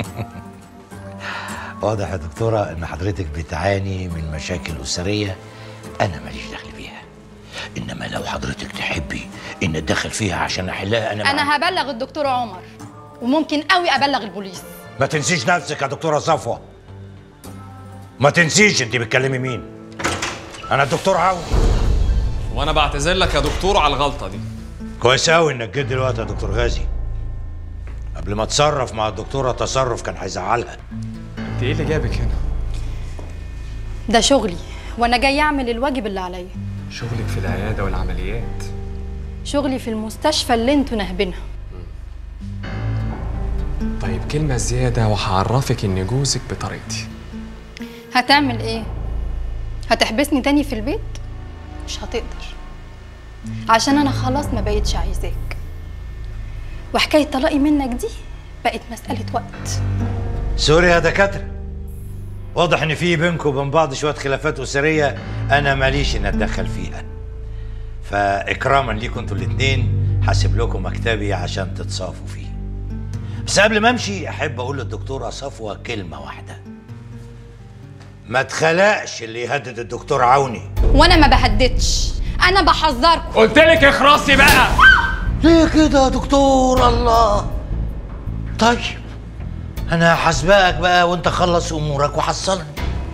واضح يا دكتوره ان حضرتك بتعاني من مشاكل اسريه انا ماليش دخل فيها انما لو حضرتك تحبي ان اتدخل فيها عشان احلها انا, انا هبلغ الدكتور عمر وممكن قوي ابلغ البوليس ما تنسيش نفسك يا دكتوره صفوه ما تنسيش انت بتكلمي مين انا الدكتور عون وانا بعتذر لك يا دكتور على الغلطه دي كويس قوي انك جيت دلوقتي يا دكتور غازي قبل ما اتصرف مع الدكتوره تصرف كان هيزعلها انت ايه اللي جابك هنا ده شغلي وانا جاي اعمل الواجب اللي عليا شغلك في العياده والعمليات شغلي في المستشفى اللي انتوا ناهبينها طيب كلمه زياده وهعرفك ان جوزك بطريقتي هتعمل ايه هتحبسني تاني في البيت مش هتقدر عشان انا خلاص ما بقيتش عايزاك وحكايه طلاقي منك دي بقت مساله وقت سوري يا دكاتره واضح ان في بينكم وبين بعض شويه خلافات اسريه انا ماليش ان اتدخل فيها فاكراما ليكم انتوا الاثنين هسيب لكم مكتبي عشان تتصافوا فيه بس قبل ما امشي احب اقول للدكتوره صفوه كلمه واحده ما تخلقش اللي يهدد الدكتور عوني وانا ما بهددش انا بحذركم قلت لك اخرسي بقى ليه كده يا دكتور الله طيب انا هسبقك بقى وانت خلص امورك وحصلني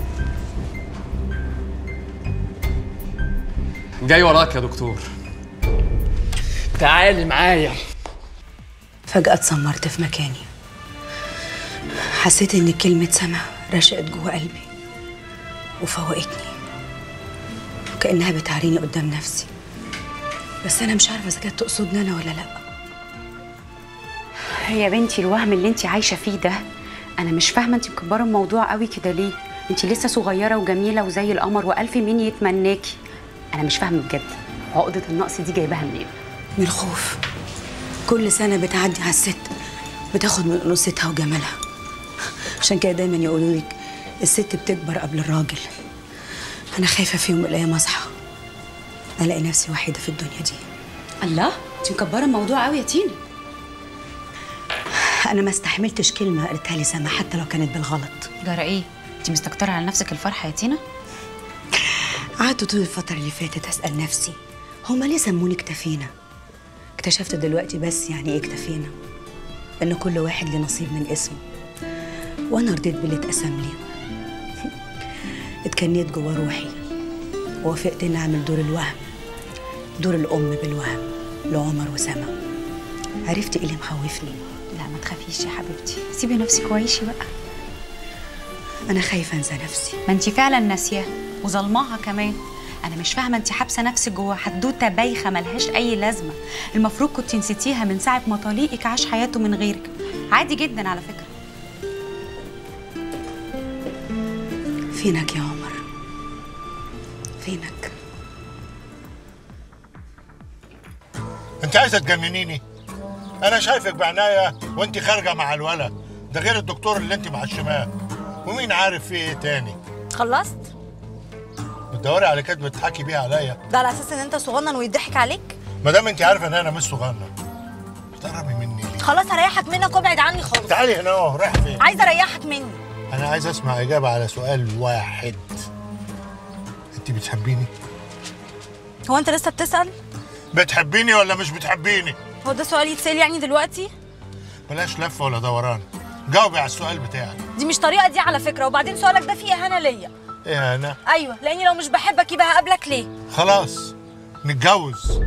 جاي وراك يا دكتور تعالي معايا فجأة اتسمرت في مكاني حسيت ان كلمة سما رشقت جوه قلبي وفوقتني وكأنها بتعريني قدام نفسي بس انا مش عارفة اذا كانت تقصدني انا ولا لا يا بنتي الوهم اللي انت عايشه فيه ده انا مش فاهمه انت مكبره الموضوع قوي كده ليه انت لسه صغيره وجميله وزي القمر والف مين يتمناكي انا مش فاهمه بجد عقده النقص دي جايباها منين من الخوف كل سنة بتعدي على الست بتاخد من أنوثتها وجمالها عشان كده دايما يقولوا لك الست بتكبر قبل الراجل أنا خايفة في يوم من الأيام أصحى ألاقي نفسي وحيدة في الدنيا دي الله انت مكبره الموضوع قوي يا تينا أنا ما استحملتش كلمة قالتها لي سما حتى لو كانت بالغلط جرى ايه انت مستكتره على نفسك الفرحه يا تينا قعدت طول الفترة اللي فاتت أسأل نفسي هما ليه سموني اكتفينا؟ اكتشفت دلوقتي بس يعني ايه اكتفينا إن كل واحد له نصيب من اسمه وأنا رضيت باللي اتقسم لي اتكنيت جوا روحي ووافقت إني أعمل دور الوهم دور الأم بالوهم لعمر وسما عرفت إيه اللي مخوفني لا ما تخافيش يا حبيبتي سيبي نفسك وعيشي بقى أنا خايفة أنسى نفسي ما انت فعلا ناسياه وظلماها كمان انا مش فاهمه انت حابسه نفسك جوه حدوته بايخه ملهاش اي لازمه المفروض كنت نسيتيها من ساعه ما طليقك عاش حياته من غيرك عادي جدا على فكره فينك يا عمر فينك انت عايزه تجننيني انا شايفك بعناية وانت خارجه مع الولد ده غير الدكتور اللي انت معشماه ومين عارف في ايه تاني خلصت بتدوري على كدبه تضحكي بيها عليا ده على اساس ان انت صغنن ويضحك عليك ما دام انت عارفه ان انا مش صغنن بتقربي مني ليه خلاص هريحك منك وابعد عني خالص تعالي هنا اهو رايح فين عايزه اريحك مني انا عايز اسمع اجابه على سؤال واحد انت بتحبيني هو انت لسه بتسال بتحبيني ولا مش بتحبيني هو ده سؤال يتسال يعني دلوقتي بلاش لفه ولا دوران جاوبي على السؤال بتاعي دي مش طريقه دي على فكره وبعدين سؤالك ده فيه اهانه ليا ايه انا ايوه لاني لو مش بحبك يبقى هقابلك ليه خلاص نتجوز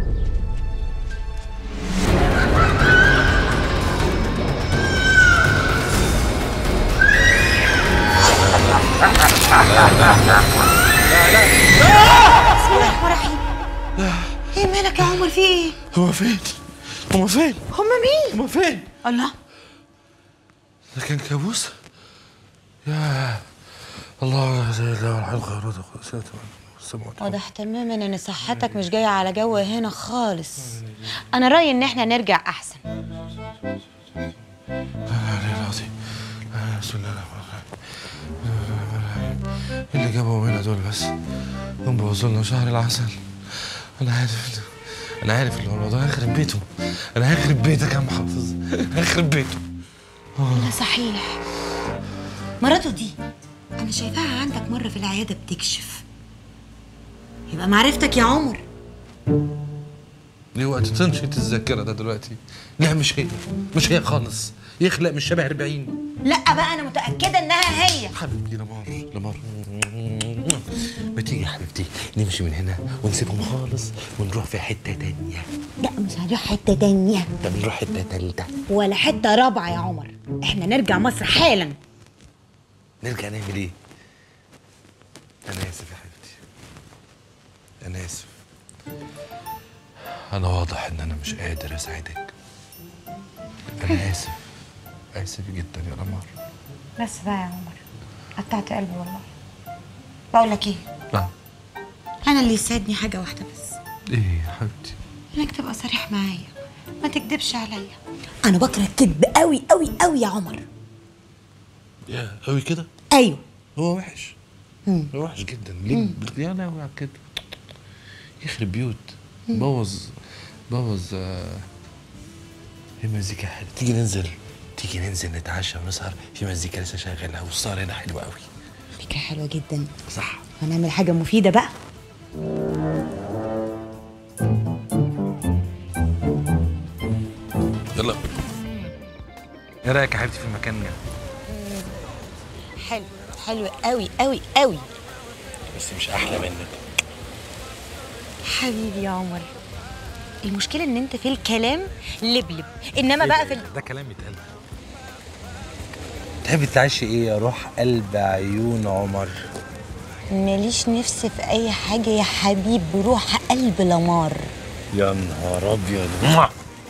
بسم الله الرحمن الرحيم ايه مالك يا عمر في ايه؟ هو فين؟ هما فين؟ هما مين؟ هما فين؟ الله ده كان كابوس؟ يا الله لا اله الا الله الحي القيوم السماوات واضح تماما ان صحتك مش جايه على جو هنا خالص انا رايي ان احنا نرجع احسن لا اله العظيم لا بسم الله الرحمن الرحيم ايه اللي جابهم هنا دول بس هم بوظوا لنا شهر العسل انا عارف انا عارف اللي هو الموضوع هيخرب بيته انا هخرب بيتك يا عم حافظ هخرب بيته لا صحيح مراته دي انا شايفاها عندك مره في العياده بتكشف يبقى معرفتك يا عمر ليه وقت تنشط الذاكره ده دلوقتي لا مش هي مش هي خالص يخلق مش شبه 40 لا بقى انا متاكده انها هي حبيبي لمار لمار ما تيجي يا حبيبتي نمشي من هنا ونسيبهم خالص ونروح في حته تانية لا مش هنروح حته تانية طب نروح حته تالتة ولا حته رابعه يا عمر احنا نرجع مصر حالا نرجع نعمل ايه؟ انا اسف يا حبيبتي انا اسف انا واضح ان انا مش قادر اساعدك انا اسف اسف جدا يا قمر بس بقى يا عمر قطعت قلبي والله بقول لك ايه نعم انا اللي يساعدني حاجه واحده بس ايه يا حبيبتي انك تبقى صريح معايا ما تكدبش عليا انا بكره الكذب قوي قوي قوي يا عمر يا قوي كده ايوه هو وحش مم. هو وحش جدا ليه يا لهوي على كده يخرب بيوت بوظ بوظ آه، في مزيكا حلوه تيجي ننزل تيجي ننزل نتعشى ونسهر في مزيكا لسه شغاله والسهر هنا حلوه قوي فكره حلوه جدا صح هنعمل حاجه مفيده بقى يلا ايه رايك يا حبيبتي في المكان ده حلو حلو قوي قوي قوي بس مش احلى منك حبيبي يا عمر المشكله ان انت في الكلام لبلب انما بقى في ال... ده كلام يتقال تحبي تعيشي ايه يا روح قلب عيون عمر ماليش نفس في اي حاجه يا حبيب روح قلب لمار يا نهار ابيض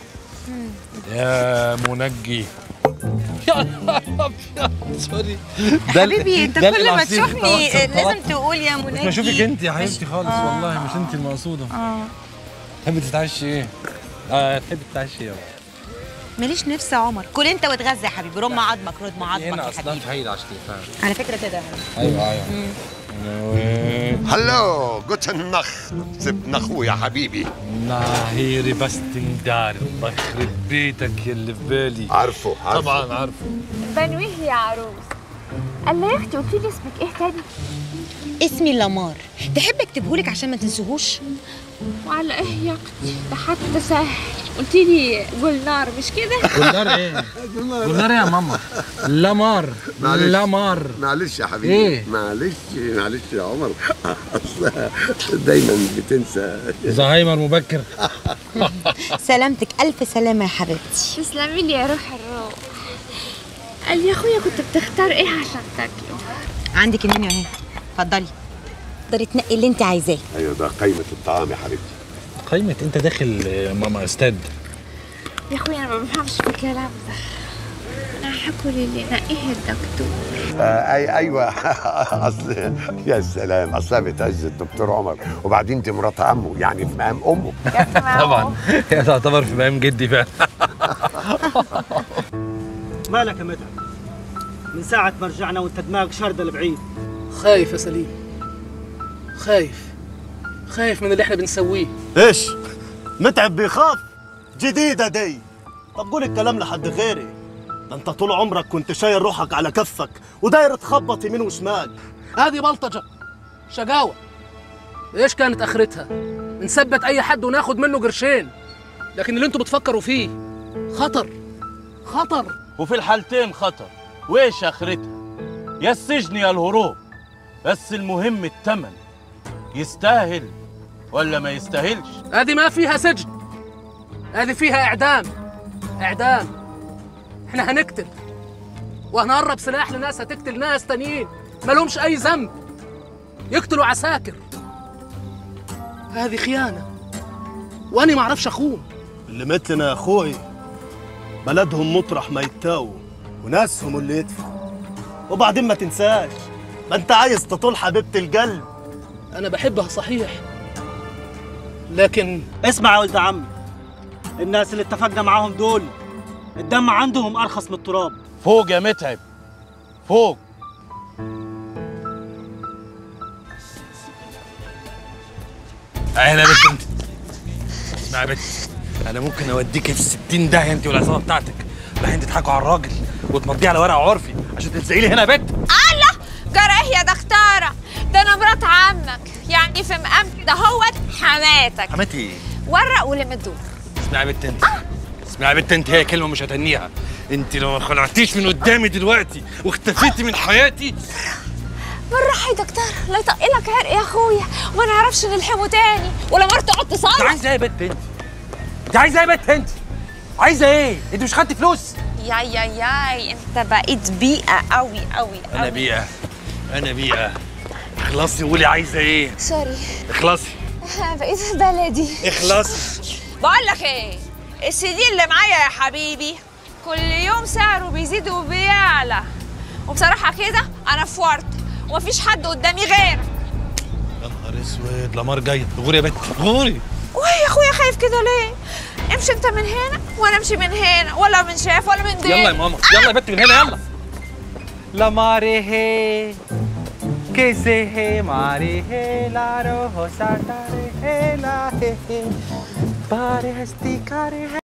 يا منجي يا نهار ابيض سوري ده ال- حبيبي انت ده كل ما العصير تشوفني خلاص، لازم خلاص. تقول يا بس منجي بشوفك انت يا حبيبتي مش- خالص آه. والله مش انت المقصوده اه تحبي تتعشي ايه؟ اه تحبي تتعشي ايه؟ ماليش نفس يا عمر كل انت واتغذى يا حبيبي رم عظمك رد عظمك هنا يا اصلا حبيبي في هيدا عشان تفهم على فكره كده يا حبيبي ايوه ايوه هلو جوتن نخ سيبنا اخويا حبيبي ناهيري باستن دار الله يخرب بيتك يا اللي في بالي عارفه عارفه طبعا عارفه بنويه يا عروس قال يا اختي قلتي لي اسمك ايه تاني اسمي لمار تحب اكتبهولك عشان ما تنسوهوش وعلى ايه يا اختي ده حتى سهل قلتي لي جولنار مش كده جولنار ايه؟ جولنار يا ماما لمار معلش. لمار معلش يا حبيبي إيه؟ معلش معلش يا عمر اصل دايما بتنسى زهايمر مبكر سلامتك الف سلامه يا حبيبتي تسلمي لي يا روح الروح قال لي يا اخويا كنت بتختار ايه عشان تاكله عندك المنيو اهي اتفضلي تقدري تنقي اللي انت عايزاه ايوه ده قايمه الطعام يا حبيبتي قيمة انت داخل آه، ماما استاذ يا اخويا انا ما بفهمش في الكلام ده انا هاكل اللي نقيه الدكتور آه أي ايوه اصل يا سلام اصلها بتعز الدكتور عمر وبعدين دي مرات عمه يعني في مقام امه طبعا هي تعتبر في مقام جدي فعلا مالك يا مدحت من ساعة ما رجعنا وانت دماغك شردة لبعيد خايف يا سليم خايف خايف من اللي احنا بنسويه ايش؟ متعب بيخاف جديدة دي طب قول الكلام لحد غيري ده انت طول عمرك كنت شايل روحك على كفك وداير تخبط يمين وشمال هذه بلطجة شقاوة ايش كانت اخرتها نثبت اي حد وناخد منه قرشين لكن اللي انتوا بتفكروا فيه خطر خطر وفي الحالتين خطر وايش اخرتها يا السجن يا الهروب بس المهم التمن يستاهل ولا ما يستاهلش هذه ما فيها سجن هذه فيها اعدام اعدام احنا هنقتل وهنقرب سلاح لناس هتقتل ناس تانيين مالهمش اي ذنب يقتلوا عساكر هذه خيانة واني ما اعرفش اخون اللي مثلنا يا اخوي بلدهم مطرح ما يتاووا وناسهم اللي يدفعوا وبعدين ما تنساش ما انت عايز تطول حبيبة القلب انا بحبها صحيح لكن اسمع يا ولد عمي الناس اللي اتفقنا معاهم دول الدم عندهم ارخص من التراب فوق يا متعب فوق اهلا بك انت اسمع يا بنت انا ممكن اوديك في 60 داهيه انت والعصابه بتاعتك رايحين تضحكوا على الراجل وتمضيه على ورق عرفي عشان تلزقي لي هنا يا بنت الله جرى يا دكتورة ده انا مرات عمك يعني في مقام ده هوت حماتك حماتي ايه؟ ورق ولم الدور اسمعي يا بنت انت اسمعي يا بنت انت هي كلمه مش هتنيها انت لو ما خلعتيش من قدامي دلوقتي واختفيتي من حياتي بالراحه يا دكتور لا يطق لك عرق يا اخويا وما نعرفش نلحمه تاني ولا مرة تقعد انت تصالح عايزه ايه يا بنت انت؟ انت عايزه ايه يا بنت انت؟ عايزه ايه؟ انت مش خدتي فلوس؟ ياي ياي ياي انت بقيت بيئه قوي قوي انا بيئه انا بيئه اخلصي قولي عايزه ايه؟ سوري اخلصي بقيت بلدي اخلصي بقول لك ايه السي دي اللي معايا يا حبيبي كل يوم سعره بيزيد وبيعلى وبصراحه كده انا فورت ومفيش حد قدامي غيرك يا نهار اسود لمار جايه غوري يا بنت غوري وهي يا اخويا خايف كده ليه امشي انت من هنا وانا امشي من هنا ولا من شاف ولا من دين يلا يا ماما يلا يا بنت من هنا يلا La mare he, que se he, mare he, la rosa tare he, la he he, pare esticare he.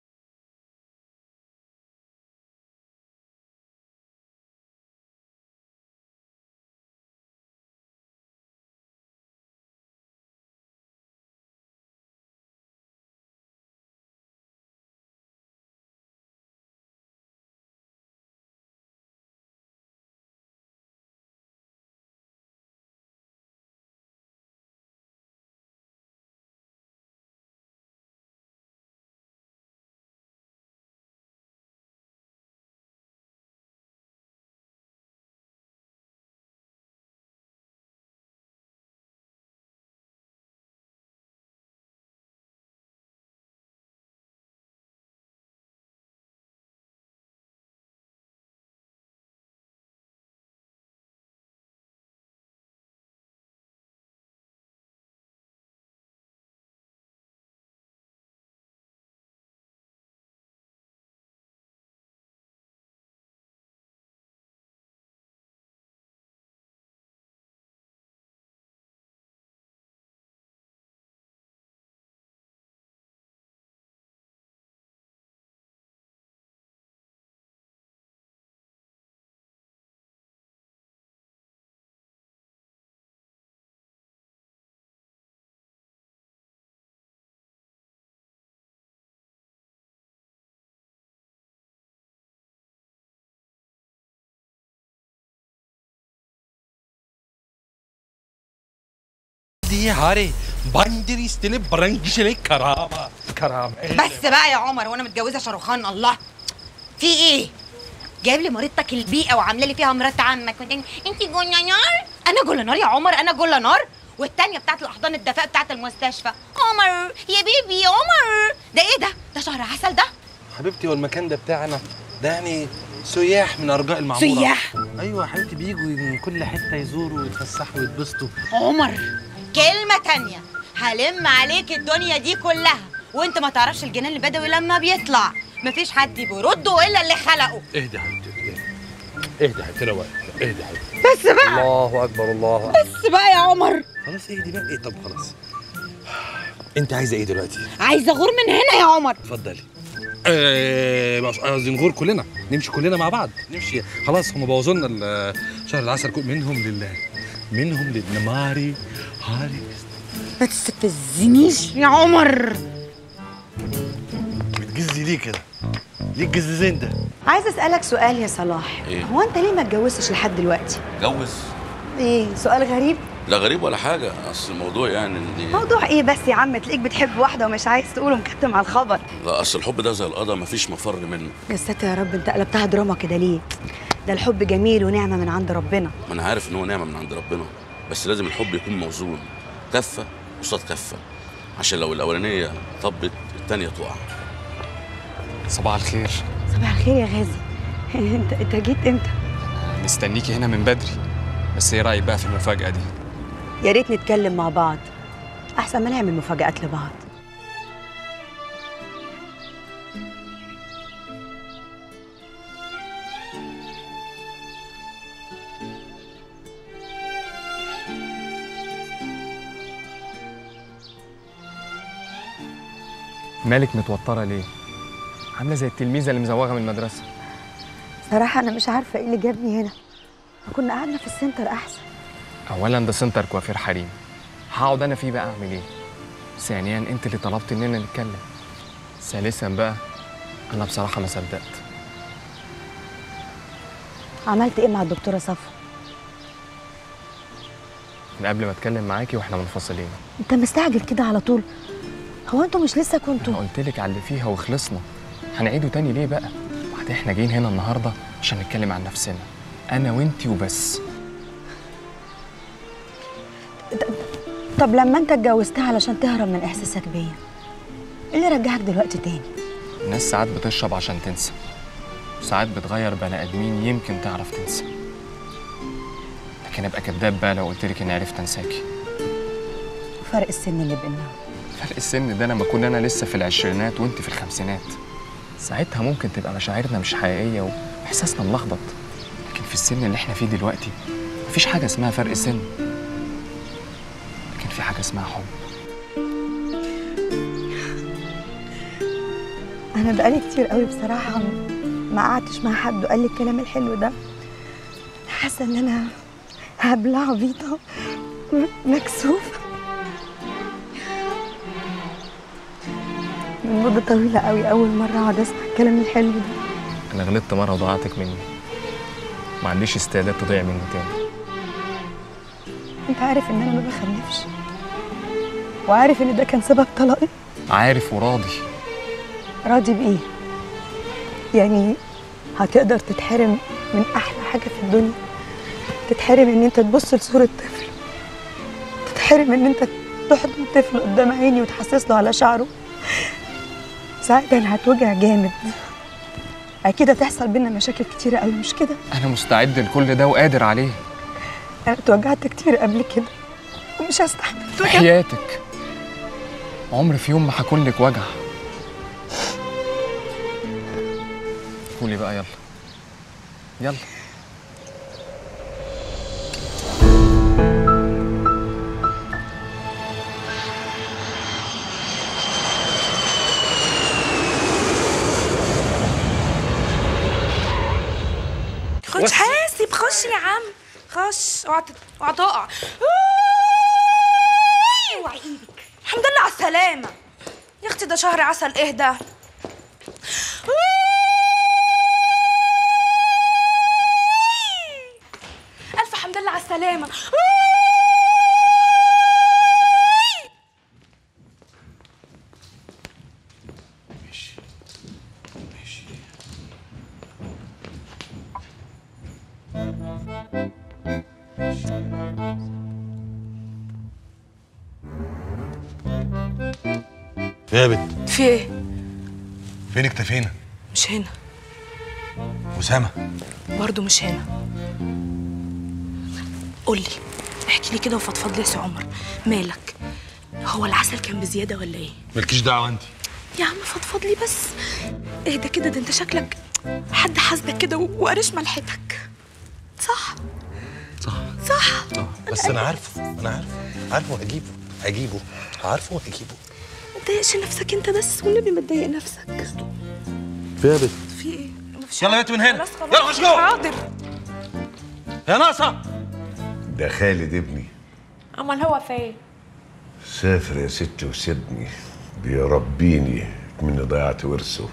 دي هاري باندري استلم برنجلي كرامه كرامه بس بقى يا عمر وانا متجوزه شاروخان الله في ايه جايب لي مريضتك البيئه وعامله لي فيها مرات عمك وانت انت جولة نار انا جولة نار يا عمر انا جولة نار والتانية بتاعت الأحضان الدفاء بتاعت المستشفى عمر يا بيبي يا عمر ده ايه ده؟ ده شهر عسل ده؟ حبيبتي هو المكان ده بتاعنا ده يعني سياح من ارجاء المعموره سياح؟ ايوه يا حبيبتي بيجوا من كل حته يزوروا ويتفسحوا ويتبسطوا عمر كلمة تانية هلم عليك الدنيا دي كلها وانت ما تعرفش الجنان البدوي لما بيطلع مفيش حد بيرده الا اللي خلقه اهدي يا حبيبتي اهدي اهدي يا حبيبتي روق اهدي يا حبيبتي بس بقى الله اكبر الله أكبر. بس بقى يا عمر خلاص اهدي بقى ايه طب خلاص انت عايزه ايه دلوقتي عايزه اغور من هنا يا عمر اتفضلي آه بس انا قصدي نغور كلنا نمشي كلنا مع بعض نمشي خلاص هم بوظوا لنا ال- شهر العسل كل- منهم لله منهم للنماري هاري ما تستفزنيش يا عمر بتجزي ليه كده ليه الجزازين ده عايز اسالك سؤال يا صلاح إيه؟ هو انت ليه ما اتجوزتش لحد دلوقتي جوز ايه سؤال غريب لا غريب ولا حاجه اصل الموضوع يعني ان موضوع ايه بس يا عم تلاقيك بتحب واحده ومش عايز تقول ومكتم على الخبر لا اصل الحب ده زي القضا مفيش مفر منه يا ساتر يا رب انت قلبتها دراما كده ليه ده الحب جميل ونعمه من عند ربنا ما انا عارف ان هو نعمه من عند ربنا بس لازم الحب يكون موزون كفه قصاد كفه عشان لو الاولانيه طبت التانيه تقع صباح الخير صباح الخير يا غازي انت انت جيت امتى مستنيكي هنا من بدري بس ايه رايك بقى في المفاجاه دي يا ريت نتكلم مع بعض احسن ما نعمل مفاجآت لبعض مالك متوتره ليه عامله زي التلميذه اللي مزوغه من المدرسه صراحه انا مش عارفه ايه اللي جابني هنا كنا قعدنا في السنتر احسن اولا ده سنتر كوافير حريم هقعد انا فيه بقى اعمل ايه ثانيا انت اللي طلبت اننا نتكلم ثالثا بقى انا بصراحه ما صدقت عملت ايه مع الدكتوره صفا من قبل ما اتكلم معاكي واحنا منفصلين انت مستعجل كده على طول هو انتوا مش لسه كنتوا انا قلت لك على اللي فيها وخلصنا هنعيده تاني ليه بقى بعدين احنا جايين هنا النهارده عشان نتكلم عن نفسنا انا وانتي وبس طب لما انت اتجوزتها علشان تهرب من احساسك بيا ايه اللي رجعك دلوقتي تاني الناس ساعات بتشرب عشان تنسى وساعات بتغير بني ادمين يمكن تعرف تنسى لكن ابقى كداب بقى لو قلت لك اني عرفت انساكي فرق السن اللي بينا فرق السن ده لما كنا انا لسه في العشرينات وانت في الخمسينات ساعتها ممكن تبقى مشاعرنا مش حقيقيه واحساسنا ملخبط لكن في السن اللي احنا فيه دلوقتي مفيش حاجه اسمها فرق سن لكن في حاجه اسمها حب انا بقالي كتير قوي بصراحه ما قعدتش مع حد وقال لي الكلام الحلو ده حاسه ان انا هبلع عبيطه مكسوفه من مده طويله قوي اول مره اقعد اسمع الكلام الحلو ده انا غلطت مره وضيعتك مني ما عنديش استعداد تضيع مني تاني انت عارف ان انا ما بخلفش وعارف ان ده كان سبب طلاقي عارف وراضي راضي بايه يعني هتقدر تتحرم من احلى حاجه في الدنيا تتحرم ان انت تبص لصوره طفل تتحرم ان انت تحضن طفل قدام عيني وتحسس له على شعره ساعتها انا هتوجع جامد اكيد هتحصل بينا مشاكل كتيره قوي مش كده انا مستعد لكل ده وقادر عليه انا اتوجعت كتير قبل كده ومش هستحمل اتوجعت. حياتك عمر في يوم ما هكون لك وجع قولي بقى يلا يلا خش حاسب خش يا عم خش اوعى تت- اوعى تقع اوعى ايدك الحمد لله على السلامة يا اختي ده شهر عسل اهدى الف حمد لله على السلامة يا بت في ايه فين اكتفينا مش هنا وسامة برضه مش هنا قولي احكي لي كده وفضفض لي يا سي عمر مالك هو العسل كان بزيادة ولا ايه مالكيش دعوة انت يا عم فضفض لي بس اهدى كده ده انت شكلك حد حاسدك كده و- وقرش ملحتك صح صح صح صح بس انا عارفه انا عارفه عارفه هجيبه هجيبه عارفه وهجيبه ما تضايقش نفسك انت بس والنبي ما تضايق نفسك في يا بت في ايه يلا يا بت من هنا خلاص خلاص يلا خش جوه حاضر يا ناقصة ده خالد ابني امال هو فين سافر يا ستي وسيبني بيربيني مني ضيعت ورثه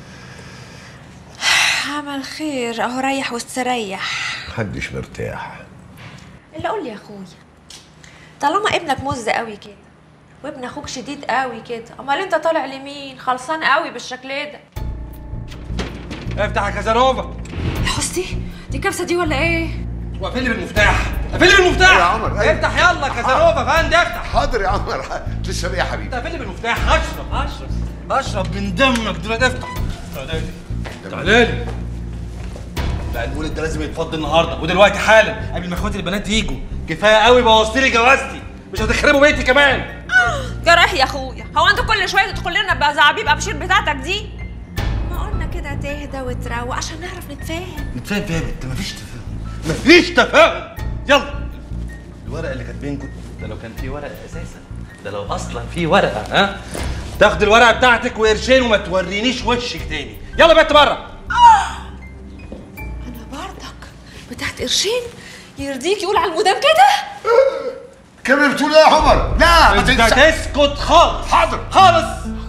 عمل خير اهو ريح واستريح محدش مرتاح اللي قول لي يا اخويا طالما ابنك مز قوي كده وابن اخوك شديد قوي كده امال انت طالع لمين خلصان قوي بالشكل ده افتح يا كازانوفا يا حسي دي كبسه دي ولا ايه واقفل لي بالمفتاح قفل لي بالمفتاح يا عمر، أيوة. افتح يلا كازانوفا فندم افتح حاضر يا عمر لسه ايه يا حبيبي قفل لي بالمفتاح اشرب اشرب اشرب من دمك دلوقتي افتح تعالى لي تعالى لي لا الولد ده لازم يتفضل النهارده ودلوقتي حالا قبل ما اخواتي البنات يجوا كفايه قوي بوظت لي جوازتي مش هتخربوا بيتي كمان جراح يا اخويا هو انت كل شويه تدخل لنا بزعابيب ابشير بتاعتك دي ما قلنا كده تهدى وتروق عشان نعرف نتفاهم نتفاهم فيها يا بنت مفيش تفاهم مفيش تفاهم يلا الورقه اللي كاتبينكم ده لو كان في ورقه اساسا ده لو اصلا في ورقه ها تاخد الورقه بتاعتك وقرشين وما تورينيش وشك تاني يلا بنت بره انا برضك بتاعت قرشين يرضيك يقول على المدام كده كم بتقول ايه يا عمر لا ما انت تنسى تسكت خالص حاضر خالص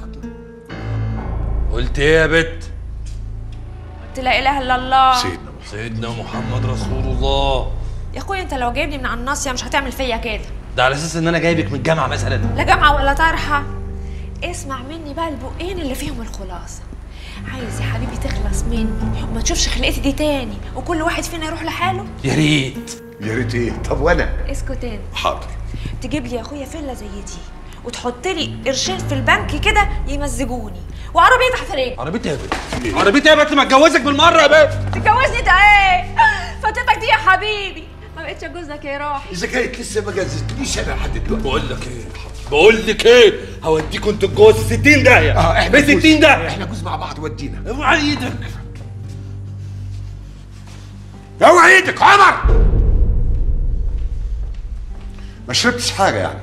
قلت ايه يا بت قلت لا اله الا الله سيدنا سيدنا محمد رسول الله يا اخويا انت لو جايبني من على الناصيه مش هتعمل فيا كده ده على اساس ان انا جايبك من الجامعه مثلا لا جامعه ولا طرحه اسمع مني بقى البقين اللي فيهم الخلاصه عايز يا حبيبي تخلص مني وما تشوفش خلقتي دي تاني وكل واحد فينا يروح لحاله يا ريت يا ريت ايه طب وانا اسكت انت حاضر تجيب لي يا اخويا فيلا زي دي وتحط لي قرشين في البنك كده يمزجوني وعربيه تحت رجلي عربيتي يا بنت عربيتي يا بنت ما اتجوزك بالمره يا بنت تتجوزني ده ايه فاتتك دي يا حبيبي ما بقتش اتجوزك يا روحي اذا كانت لسه ما جهزتنيش انا لحد دلوقتي بقول لك ايه بقول لك ايه هوديكوا انتوا الجوز 60 داهيه اه احنا ب 60 جوز. داهيه احنا جوز مع بعض ودينا اوعى ايدك اوعى ايدك عمر ما شربتش حاجه يعني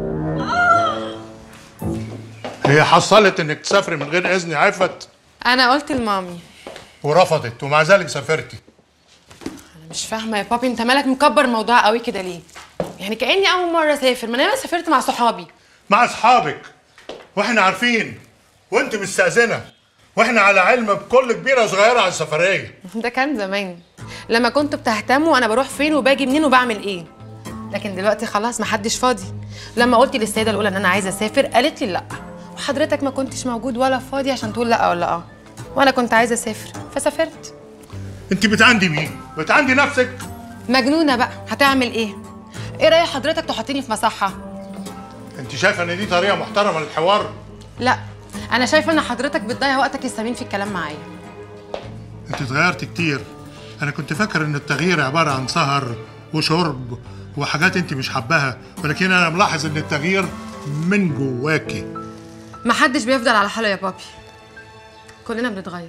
هي حصلت انك تسافري من غير اذن عفت انا قلت لمامي ورفضت ومع ذلك سافرتي انا مش فاهمه يا بابي انت مالك مكبر الموضوع قوي كده ليه يعني كاني اول مره اسافر ما انا سافرت مع صحابي مع اصحابك واحنا عارفين وانت مستأذنة واحنا على علم بكل كبيرة وصغيرة على السفرية ده كان زمان لما كنتوا بتهتموا انا بروح فين وباجي منين وبعمل ايه لكن دلوقتي خلاص محدش فاضي لما قلت للسيده الاولى ان انا عايزه اسافر قالت لي لا وحضرتك ما كنتش موجود ولا فاضي عشان تقول لا ولا اه وانا كنت عايزه اسافر فسافرت انت بتعندي مين؟ بتعندي نفسك؟ مجنونه بقى هتعمل ايه ايه رايك حضرتك تحطيني في مصحه انت شايفة ان دي طريقة محترمة للحوار؟ لا انا شايفه ان حضرتك بتضيع وقتك الثمين في الكلام معايا انت اتغيرت كتير انا كنت فاكر ان التغيير عبارة عن سهر وشرب وحاجات انت مش حباها ولكن انا ملاحظ ان التغيير من جواكي محدش بيفضل على حاله يا بابي كلنا بنتغير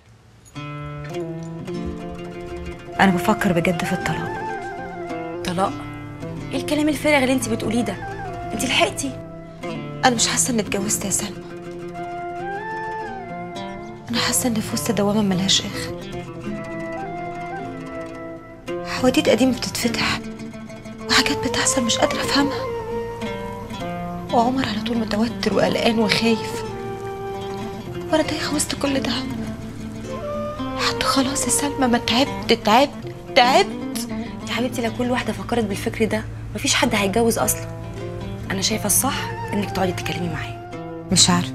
انا بفكر بجد في الطلاق طلاق ايه الكلام الفارغ اللي انت بتقوليه ده انت لحقتي انا مش حاسه اني اتجوزت يا سلمى انا حاسه ان في وسط دوامه ملهاش اخر حواديت قديمه بتتفتح وحاجات بتحصل مش قادره افهمها وعمر على طول متوتر وقلقان وخايف وانا تايهه وسط كل ده حتى خلاص يا سلمى ما تعبت تعبت تعبت يا حبيبتي لو كل واحده فكرت بالفكر ده مفيش حد هيتجوز اصلا انا شايفه الصح انك تقعدي تتكلمي معاه مش عارفه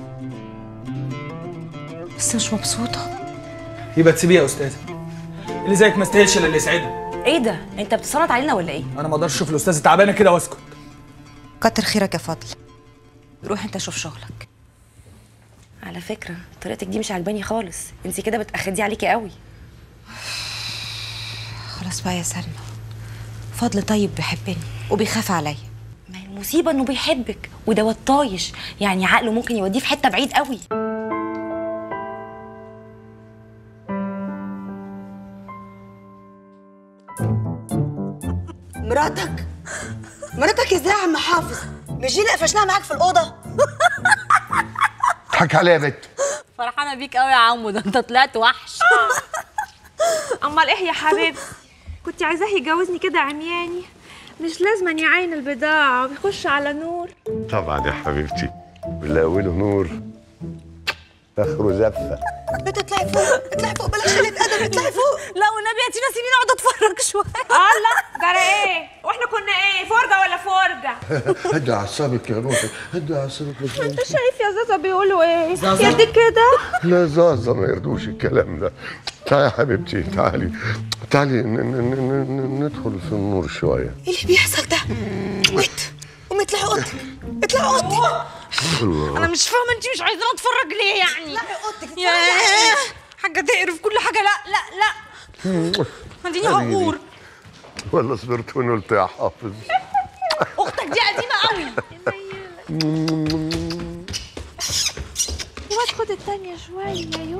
بس مش مبسوطه يبقى تسيبيه يا استاذه اللي زيك ما يستاهلش الا اللي يسعده ايه ده انت بتصنط علينا ولا ايه انا ما اقدرش اشوف الاستاذه تعبانه كده واسكت كتر خيرك يا فضل روح انت شوف شغلك على فكره طريقتك دي مش عجباني خالص انت كده بتاخدي عليكي قوي خلاص بقى يا سلمى فضل طيب بيحبني وبيخاف عليا ما هي المصيبه انه بيحبك وده طايش يعني عقله ممكن يوديه في حته بعيد قوي مراتك مراتك ازاي يا عم حافظ مش دي اللي قفشناها معاك في الاوضه اضحك عليا يا بت فرحانه بيك قوي يا عمو ده انت طلعت وحش امال ايه يا حبيبتي كنت عايزاه يجوزني كده عمياني مش لازم يعين البضاعة ويخش على نور طبعا يا حبيبتي واللي اوله نور اخره زفه بتطلعي فوق اطلعي فوق بلاش قله ادب اطلعي فوق لا والنبي يا تينا سيبيني اقعد اتفرج شويه الله جرى ايه واحنا كنا ايه فرجة ولا فرجة هدي اعصابك يا روحي هدي اعصابك يا انت روحي شايف يا زازا بيقولوا ايه زازا؟ يرضيك كده لا زازا ما يرضوش الكلام ده تعالي يا حبيبتي تعالي تعالي ن- ن- ن- ن- ندخل في النور شويه ايه اللي بيحصل ده ويت قومي اطلعي اوضتك اطلعي اوضتك الله. انا مش فاهمه انت مش عايزاني اتفرج ليه يعني لا اوضتك يا حاجه تقرف كل حاجه لا لا لا اديني هقور ولا صبرت ونلت يا حافظ اختك دي قديمه قوي واد خد التانية شوية ايوه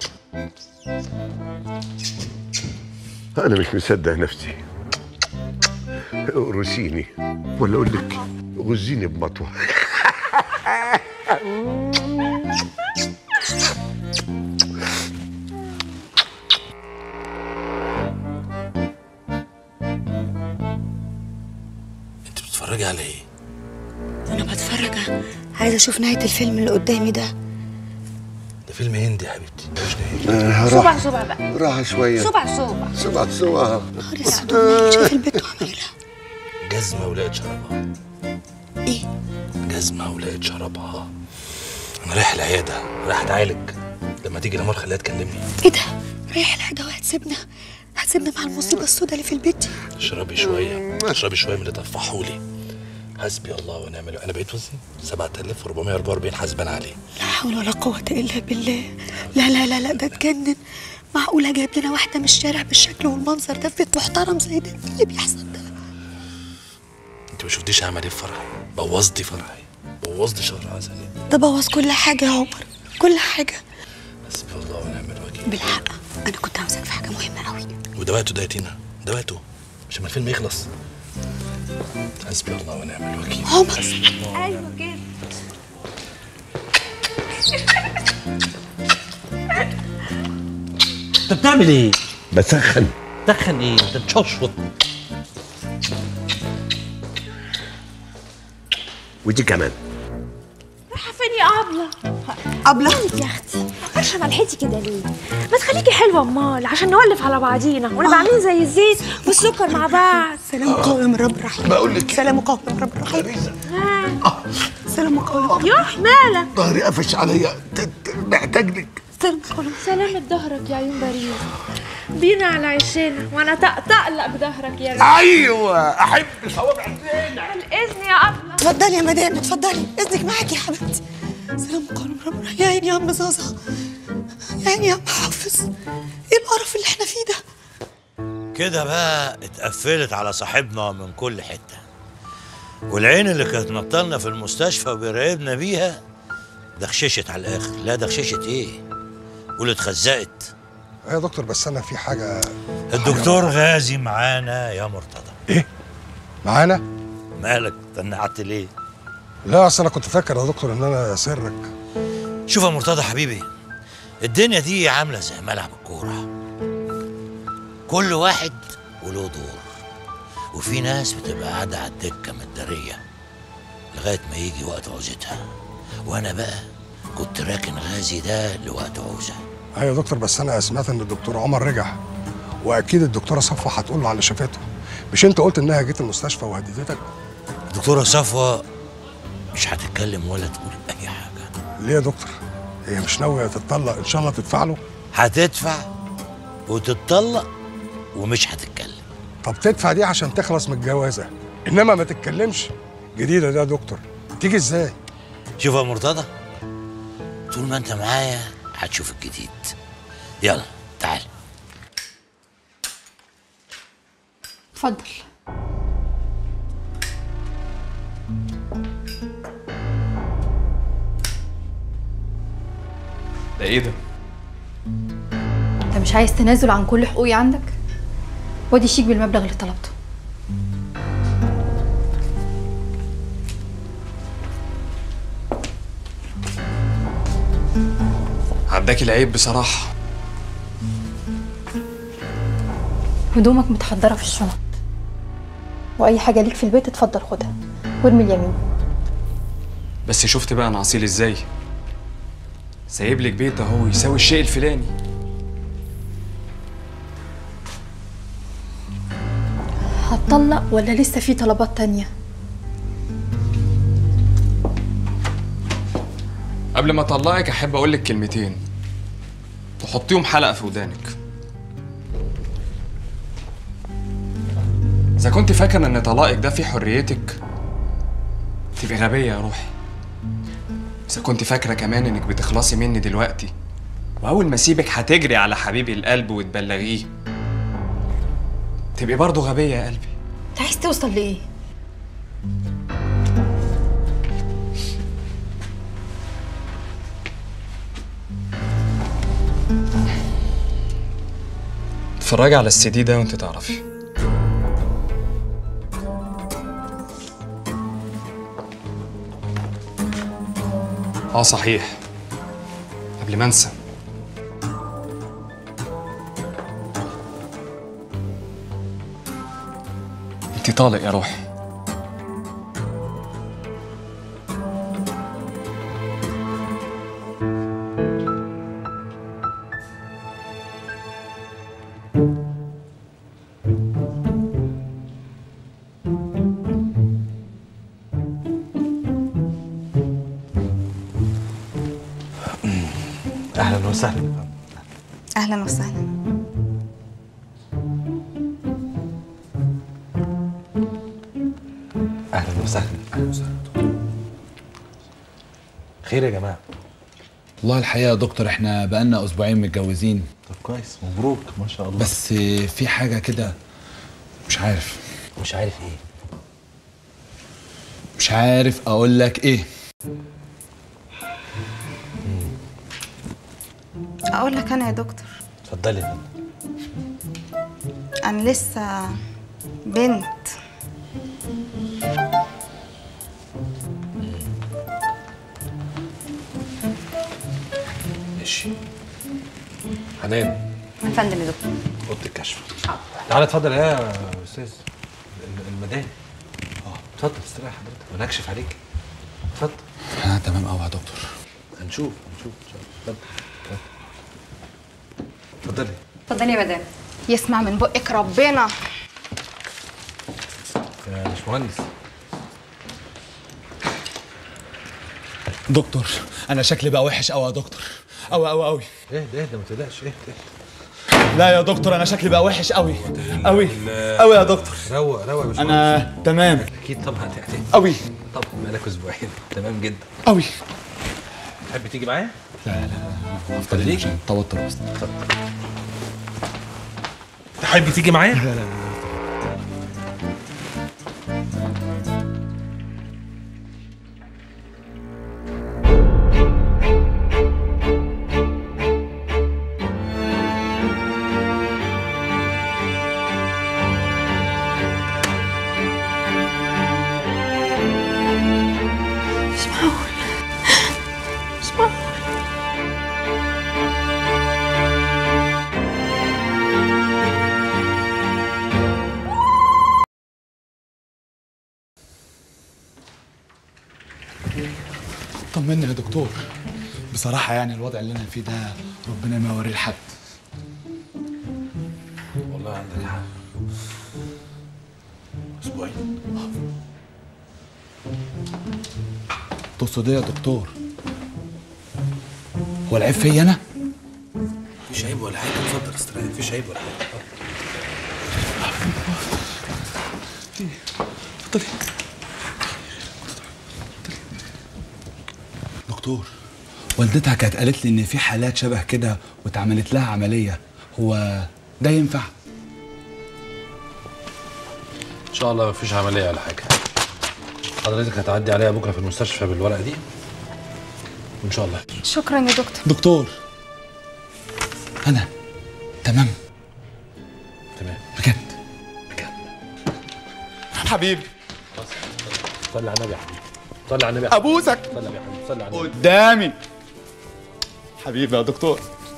انا مش مصدق نفسي قرصيني ولا اقول لك غزيني بمطوه انت بتتفرجي على ايه انا بتفرج عايزه اشوف نهايه الفيلم اللي قدامي ده ده فيلم هندي يا حبيبتي مش ده آه، صبع راح صبع بقى راح شويه صبع صبع سبعة سوا نهار اسود شوف البنت عامله جزمة ولقيت شرابها ايه جزمة ولقيت شرابها أنا رايح العيادة رايح أتعالج لما تيجي الأمور خليها تكلمني ايه ده رايح العياده وهتسيبنا هتسيبنا مع المصيبه السوداء اللي في البيت دي اشربي شوية اشربي شوية من اللي طفحولي حسبي الله ونعم الوكيل أنا بقيت وزني 7444 حاسبان عليه لا حول ولا قوه الا بالله لا لا لا لا ده اتجنن معقوله جايب لنا واحده من الشارع بالشكل والمنظر ده في بيت محترم زي ده إيه اللي بيحصل ده أنت ما شفتيش عمل إيه في فرحي بوظتي فرحي بوظتي شهر عسلي ده بوظ كل حاجه يا عمر كل حاجه حسبي الله ونعم الوكيل بالحق انا كنت عاوزاك في حاجه مهمه قوي وده وقته ده يا تينا ده وقته مش لما الفيلم يخلص حسبي الله ونعم الوكيل عمر ايوه كده انت بتعمل ايه؟ بسخن تخن ايه؟ انت تششفط ودي كمان رايحه فين يا ابله ابله يا اختي فرشه ملحتي كده ليه ما تخليكي حلوه امال عشان نولف على بعضينا ونبقى عاملين زي الزيت والسكر مع بعض سلام قوي من رب الرحيم بقول لك سلام قوي من رب الرحيم سلام قوي يوح مالك ظهري قفش عليا ت- ت- محتاج لك سلام قوي سلامة ظهرك يا عيون بريء بينا على عشنا وانا تقلق بظهرك يا رب ايوه احب صوابع الاذن يا ابله اتفضلي يا مدام اتفضلي اذنك معاكي يا حبيبتي سلام قوي من رب الرحيم يا عيني يا عم زازا يا عيني يا عم حافظ ايه القرف اللي احنا فيه ده كده بقى اتقفلت على صاحبنا من كل حتة والعين اللي كانت نطلنا في المستشفى وبيراقبنا بيها دخششت على الآخر لا دخششت إيه قول اتخزقت يا دكتور بس انا في حاجه الدكتور غازي معانا يا مرتضى ايه معانا مالك تنعت ليه لا اصل انا كنت فاكر يا دكتور ان انا سرك شوف يا مرتضى حبيبي الدنيا دي عاملة زي ملعب الكورة كل واحد وله دور وفي ناس بتبقى قاعدة على الدكة متدارية لغاية ما يجي وقت عوزتها وأنا بقى كنت راكن غازي ده لوقت عوزة ايوه يا دكتور بس انا سمعت ان الدكتور عمر رجع واكيد الدكتوره صفوه هتقول له على اللي شافته مش انت قلت انها جيت المستشفى وهددتك الدكتورة صفوة مش هتتكلم ولا تقول أي حاجة ليه يا دكتور هي مش ناويه تتطلق ان شاء الله تدفع له هتدفع وتتطلق ومش هتتكلم طب تدفع دي عشان تخلص من الجوازه انما ما تتكلمش جديده ده يا دكتور تيجي ازاي شوف يا مرتضى طول ما انت معايا هتشوف الجديد يلا تعال اتفضل ده ايه ده؟ انت مش عايز تنازل عن كل حقوقي عندك ودي شيك بالمبلغ اللي طلبته عداكي العيب بصراحة هدومك متحضرة في الشنط واي حاجة ليك في البيت اتفضل خدها وارمي اليمين بس شفت بقى انا اصيل ازاي سايب لك بيت اهو يساوي الشيء الفلاني هتطلق ولا لسه في طلبات تانية قبل ما اطلقك احب اقول لك كلمتين تحطيهم حلقة في ودانك اذا كنت فاكر ان طلاقك ده في حريتك تبقي غبية يا روحي اذا كنت فاكرة كمان انك بتخلصي مني دلوقتي واول ما اسيبك هتجري على حبيبي القلب وتبلغيه تبقي برضه غبية يا قلبي انت عايز توصل لايه اتفرجي على السي دي ده وانت تعرفي اه صحيح قبل ما انسى انت طالق يا روحي اهلا وسهلا اهلا وسهلا اهلا وسهلا اهلا وسهلا خير يا جماعه والله الحقيقه يا دكتور احنا بقالنا اسبوعين متجوزين طب كويس مبروك ما شاء الله بس في حاجه كده مش عارف مش عارف ايه مش عارف اقول لك ايه اقول لك انا يا دكتور اتفضلي يا فندم. انا لسه بنت ماشي حنان يا فندم يا دكتور اوضه الكشف تعالى اتفضل يا استاذ الم- المدام اه اتفضل استريح حضرتك وانا اكشف عليك اتفضل انا تمام قوي يا دكتور هنشوف هنشوف ان شاء الله اتفضل اتفضل. اتفضلي اتفضلي يا مدام يسمع من بقك ربنا يا باشمهندس دكتور انا شكلي بقى وحش قوي يا دكتور قوي قوي قوي اهدى اهدى ما تقلقش اهدى لا يا دكتور انا شكلي بقى وحش قوي قوي قوي يا دكتور روق روق يا باشمهندس انا تمام اكيد طبعا هتحتاج قوي طبعا بقالك اسبوعين تمام جدا قوي تحب تيجي معايا؟ لا لا لا افضل ليك عشان التوتر بس تحب تيجي معايا؟ لا لا مش معقول مش معقول طمني يا دكتور بصراحة يعني الوضع اللي أنا فيه ده ربنا ما يوريه لحد والله عندك حق اسبوعين تقصد إيه يا دكتور؟ هو العيب فيا أنا؟ مفيش عيب ولا حاجه اتفضل استريح مفيش عيب ولا حاجه اتفضلي دكتور والدتها كانت قالت لي ان في حالات شبه كده واتعملت لها عمليه هو ده ينفع ان شاء الله مفيش عمليه ولا حاجه حضرتك هتعدي عليها بكره في المستشفى بالورقه دي وان شاء الله شكرا يا دكتور دكتور انا تمام تمام بجد حبيبي صلي على النبي يا حبيبي صلي على النبي يا حبيبي. ابوسك صلي يا حبيبي صلي على النبي قدامي حبيبي يا دكتور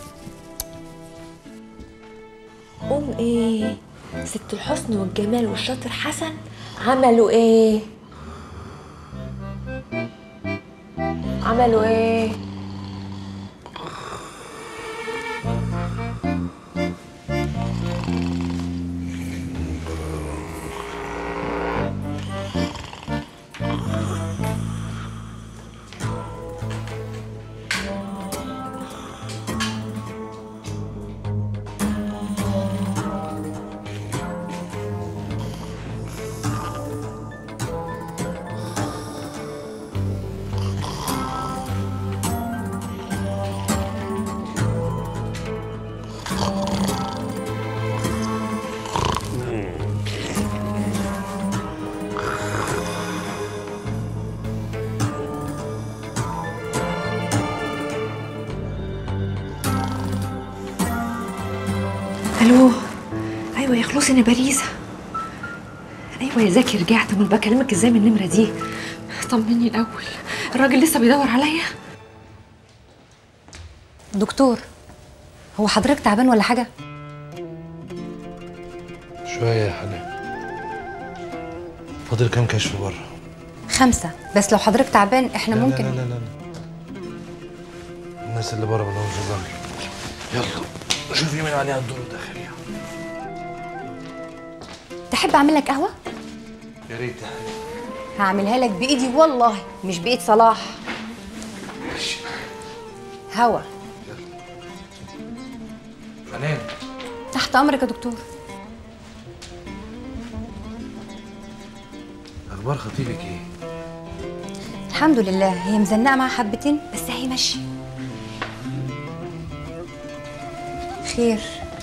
أم إيه؟ ست الحسن والجمال والشاطر حسن عملوا إيه؟ عملوا إيه؟ الو ايوه يا خلوص انا باريسه ايوه يا زكي رجعت امال بكلمك ازاي من النمره دي طمني الاول الراجل لسه بيدور عليا دكتور هو حضرتك تعبان ولا حاجه شويه يا حنان فاضل كام كشف بره خمسه بس لو حضرتك تعبان احنا لا ممكن لا لا لا لا الناس اللي بره مالهمش ذنب يلا شوفي مين عليها الدور الداخلي تحب اعمل لك قهوه يا ريت يا حبيبي هعملها لك بايدي والله مش بايد صلاح هوا حنان تحت امرك يا دكتور اخبار خطيبك ايه الحمد لله هي مزنقه معاها حبتين بس هي ماشيه خير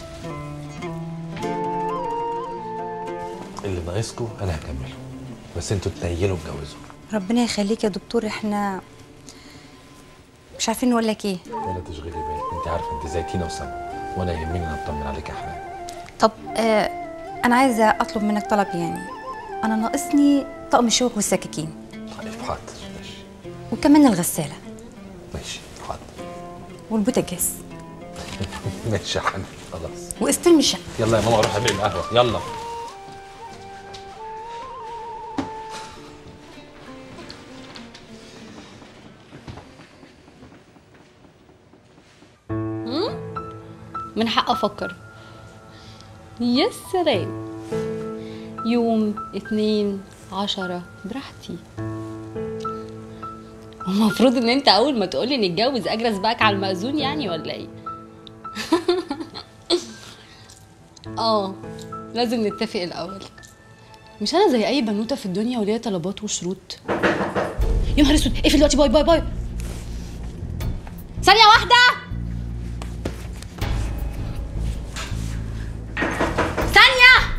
اللي ناقصكم انا هكمله بس انتوا تنيلوا اتجوزوا ربنا يخليك يا دكتور احنا مش عارفين نقول لك ايه ولا تشغلي بالك انت عارفه انت زي تينا وسما وانا يهمني ان اطمن عليك يا حنان طب آه انا عايزه اطلب منك طلب يعني انا ناقصني طقم الشوك والسكاكين طيب حاضر ماشي وكمان الغساله ماشي حاضر والبوتاجاز ماشي يا حنان خلاص واستلم الشقه يلا يا ماما روح اعملي القهوه يلا من حق افكر يا سلام يوم اتنين عشرة براحتي المفروض ان انت اول ما تقولي نتجوز اجري اسبقك على المأذون يعني ولا ايه اه لازم نتفق الاول مش انا زي اي بنوته في الدنيا وليا طلبات وشروط يا نهار اسود اقفل دلوقتي باي باي باي ثانيه واحده ثانيه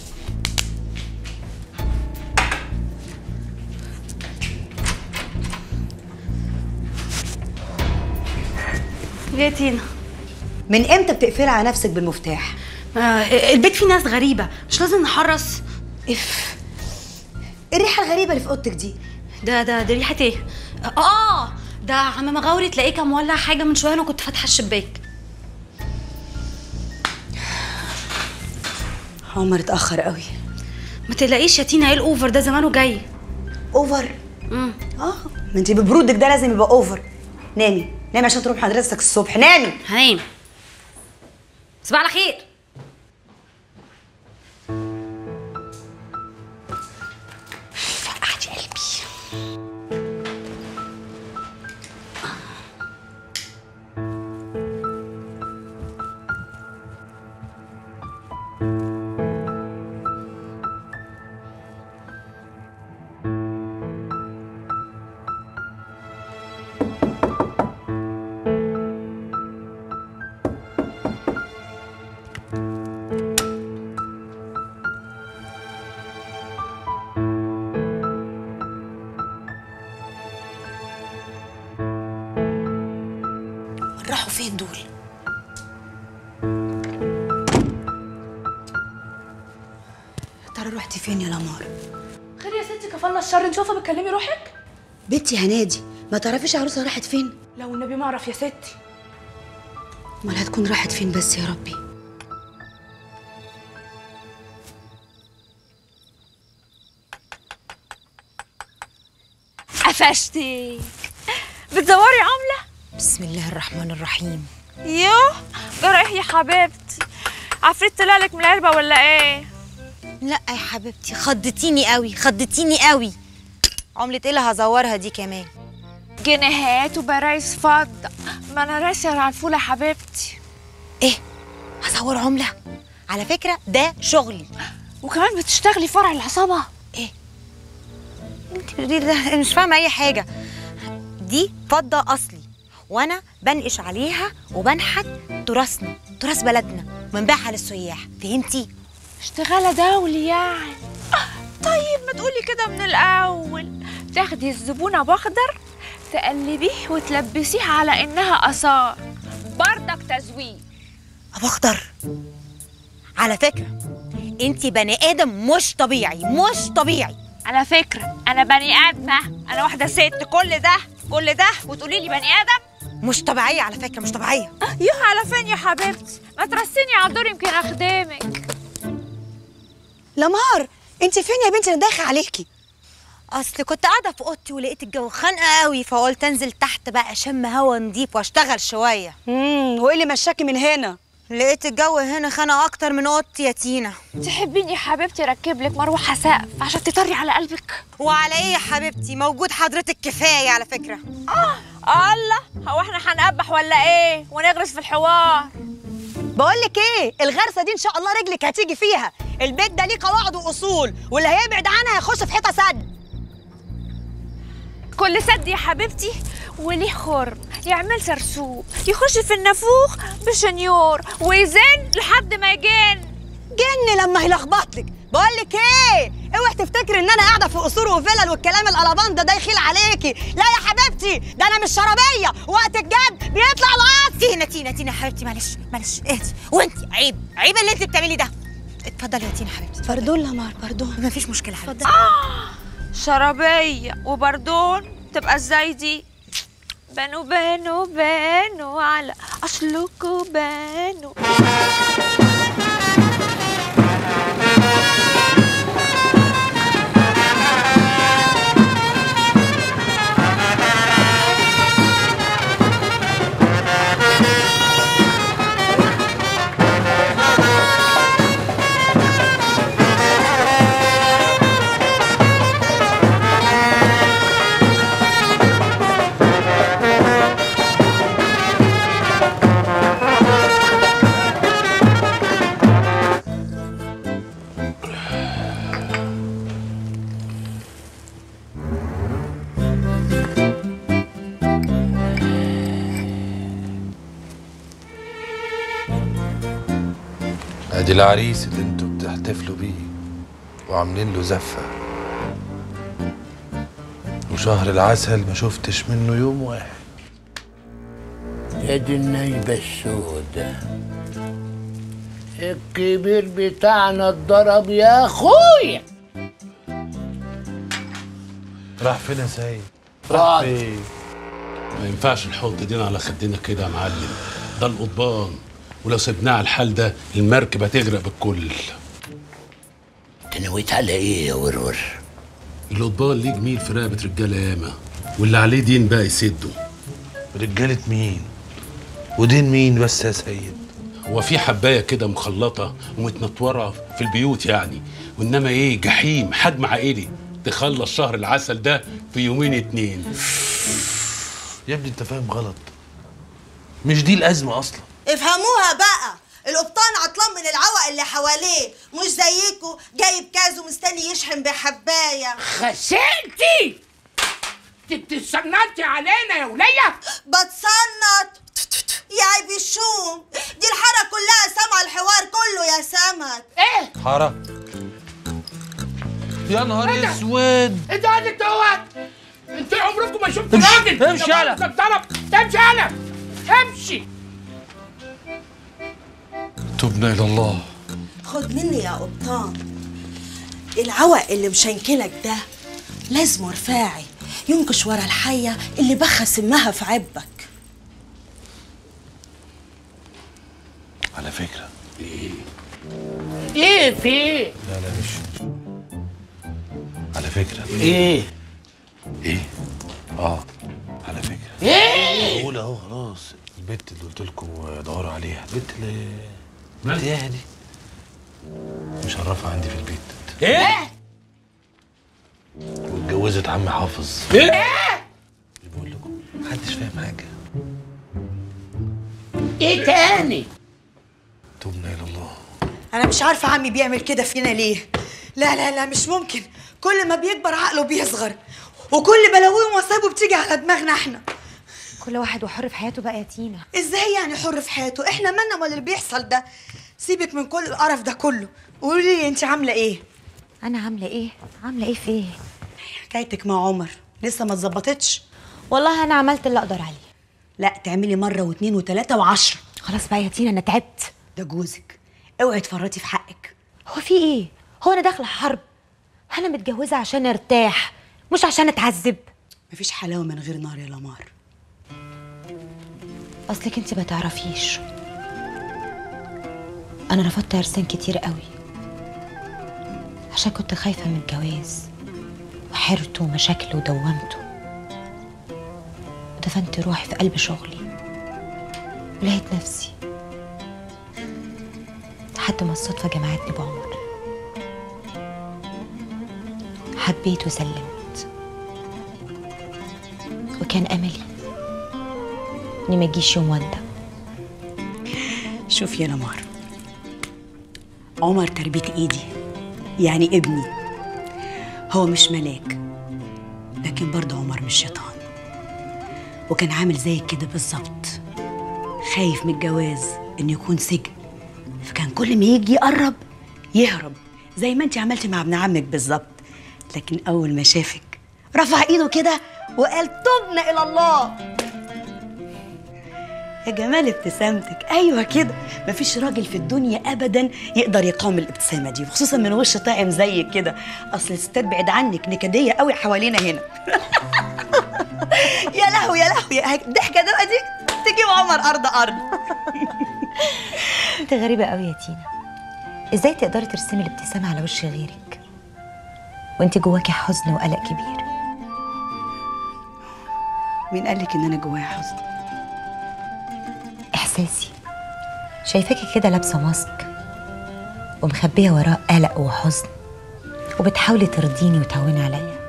ليه يا تينا من امتى بتقفلي على نفسك بالمفتاح آه البيت فيه ناس غريبه مش لازم نحرص اف الريحه الغريبه اللي في اوضتك دي ده ده ده ريحه ايه اه ده عم مغاوري تلاقيه كان مولع حاجه من شويه انا كنت فاتحه الشباك عمر اتاخر قوي ما تقلقيش يا تينا ايه الاوفر ده زمانه جاي اوفر امم اه ما انت ببرودك ده لازم يبقى اوفر نامي نامي عشان تروح مدرستك الصبح نامي هنام صباح على خير فقعت قلبي راحوا فين دول يا ترى رحتي فين يا لمار خير يا ستي كفلنا الشر انت واقفه بتكلمي روحك بنتي هنادي ما تعرفيش عروسه راحت فين لو النبي ما اعرف يا ستي امال هتكون راحت فين بس يا ربي قفشتك بتدوري عملة؟ بسم الله الرحمن الرحيم يوه جرى ايه يا حبيبتي عفريت طلع لك من العلبة ولا ايه؟ لا يا حبيبتي خضتيني قوي خضتيني قوي عملة ايه اللي هزورها دي كمان جنيهات وبرايز فضة ما انا راسي على الفولة يا حبيبتي ايه هزور عملة على فكرة ده شغلي وكمان بتشتغلي فرع العصابة ايه انت بتقولي ده أنا مش فاهمة اي حاجة دي فضة اصلي وانا بنقش عليها وبنحت تراثنا تراث بلدنا وبنبيعها للسياح فهمتي اشتغالة دولي يعني طيب ما تقولي كده من الأول تاخدي الزبونة بأخضر تقلبيه وتلبسيه على إنها آثار بردك تزويق ابو اخضر على فكرة انت بني ادم مش طبيعي مش طبيعي على فكرة أنا بني آدمة أنا واحدة ست كل ده كل ده وتقولي لي بني آدم مش طبيعية على فكرة مش طبيعية يوه على فين يا حبيبتي ما ترسيني على الدور يمكن أخدمك لمار انت فين يا بنتي انا داخل عليكي اصل كنت قاعده في اوضتي ولقيت الجو خانقه قوي فقلت انزل تحت بقى اشم هوا نضيف واشتغل شويه امم وايه اللي مشاكي من هنا لقيت الجو هنا خانقه اكتر من اوضتي يا تينا تحبيني يا حبيبتي اركب لك مروحه سقف عشان تطري على قلبك وعلى ايه يا حبيبتي موجود حضرتك كفايه على فكره اه الله هو احنا هنقبح ولا ايه ونغرس في الحوار بقول لك ايه الغرسه دي ان شاء الله رجلك هتيجي فيها البيت ده ليه قواعد واصول واللي هيبعد عنها هيخش في حيطه سد كل سد يا حبيبتي وليه خرم يعمل سرسوب يخش في النافوخ بشنيور ويزن لحد ما يجن جن لما هيلخبط لك بقول لك ايه اوعي تفتكري ان انا قاعده في قصور وفلل والكلام القلبان ده يخيل عليكي لا يا حبيبتي ده انا مش شرابيه وقت الجد بيطلع العصر تينا تينا تينا حبيبتي معلش معلش اهدي وانت عيب عيب اللي انت بتعملي ده اتفضلي يا تينا حبيبتي بردون لمار بردون مفيش مشكله حبيبتي شرابية وبردون تبقى ازاي دي بانوا بانوا بانوا على اصلكوا بانوا ادي العريس اللي انتوا بتحتفلوا بيه وعاملين له زفه وشهر العسل ما شفتش منه يوم واحد يا دي النايبة السودة الكبير بتاعنا اتضرب يا اخويا راح فين يا سيد؟ راح فين؟ ما ينفعش نحط ايدينا على خدنا كده يا معلم ده القضبان ولو سبناه على الحال ده المركب هتغرق بالكل انت نويت على ايه يا ورور؟ القضبان ليه جميل في رقبة رجالة ياما واللي عليه دين بقى يسده رجالة مين؟ ودين مين بس يا سيد؟ هو في حباية كده مخلطة ومتنطورة في البيوت يعني وإنما إيه جحيم حجم عائلي تخلص شهر العسل ده في يومين اتنين يا ابني انت فاهم غلط مش دي الازمه اصلا افهموها بقى القبطان عطلان من العوق اللي حواليه مش زيكوا جايب كاز ومستني يشحن بحبايه خسرتي انت بتتصنطي علينا يا ولية بتصنط يا عيب الشوم دي الحاره كلها سامعه الحوار كله يا سمك ايه حاره يا نهار اسود انت قاعد دوت انت عمركم ما شفتوا راجل امشي يالا. طلب امشي انا امشي تبنا الى الله خد مني يا قبطان العوق اللي مشنكلك ده لازمه رفاعي ينكش ورا الحية اللي بخ سمها في عبك على فكره ايه في لا لا مش على فكره ايه ايه اه على فكره ايه بقول اهو خلاص البت اللي قلت لكم دوروا عليها البت اللي البت ايه دي مشرفه عندي في البيت ايه واتجوزت عم حافظ ايه بقول لكم محدش فاهم حاجه ايه تاني تبنا الى الله أنا مش عارفة عمي بيعمل كده فينا ليه لا لا لا مش ممكن كل ما بيكبر عقله بيصغر وكل بلاويه ومصايبه بتيجي على دماغنا احنا كل واحد وحر في حياته بقى يا تينا ازاي يعني حر في حياته احنا مالنا ولا اللي بيحصل ده سيبك من كل القرف ده كله قولي لي انت عامله ايه انا عامله ايه عامله ايه في ايه حكايتك مع عمر لسه ما اتظبطتش والله انا عملت اللي اقدر عليه لا تعملي مره واثنين وثلاثه وعشرة خلاص بقى يا تينا انا تعبت ده جوزك اوعي تفرطي في حقك هو في ايه هو انا داخله حرب انا متجوزه عشان ارتاح مش عشان اتعذب مفيش حلاوه من غير نار يا لمار اصلك انت ما تعرفيش انا رفضت عرسان كتير قوي عشان كنت خايفه من الجواز وحيرته ومشاكله ودومته ودفنت روحي في قلب شغلي ولقيت نفسي لحد ما الصدفه جمعتني بعمر حبيت وسلمت وكان املي اني ما يجيش يوم واندم شوف يا نمار عمر تربية ايدي يعني ابني هو مش ملاك لكن برضه عمر مش شيطان وكان عامل زيك كده بالظبط خايف من الجواز انه يكون سجن فكان كل ما يجي يقرب يهرب زي ما انت عملتي مع ابن عمك بالظبط لكن اول ما شافك رفع ايده كده وقال تبنا الى الله يا جمال ابتسامتك ايوه كده مفيش راجل في الدنيا ابدا يقدر يقاوم الابتسامه دي وخصوصا من وش طاعم زيك كده اصل الستات بعيد عنك نكديه قوي حوالينا هنا يا لهوي يا لهوي يا الضحكه ده دي تجيب عمر ارض ارض انت غريبة قوي يا تينا ازاي تقدري ترسمي الابتسامة على وش غيرك وانت جواكي حزن وقلق كبير مين قالك ان انا جوايا حزن احساسي شايفاكي كده لابسة ماسك ومخبية وراه قلق وحزن وبتحاولي ترضيني وتهوني عليا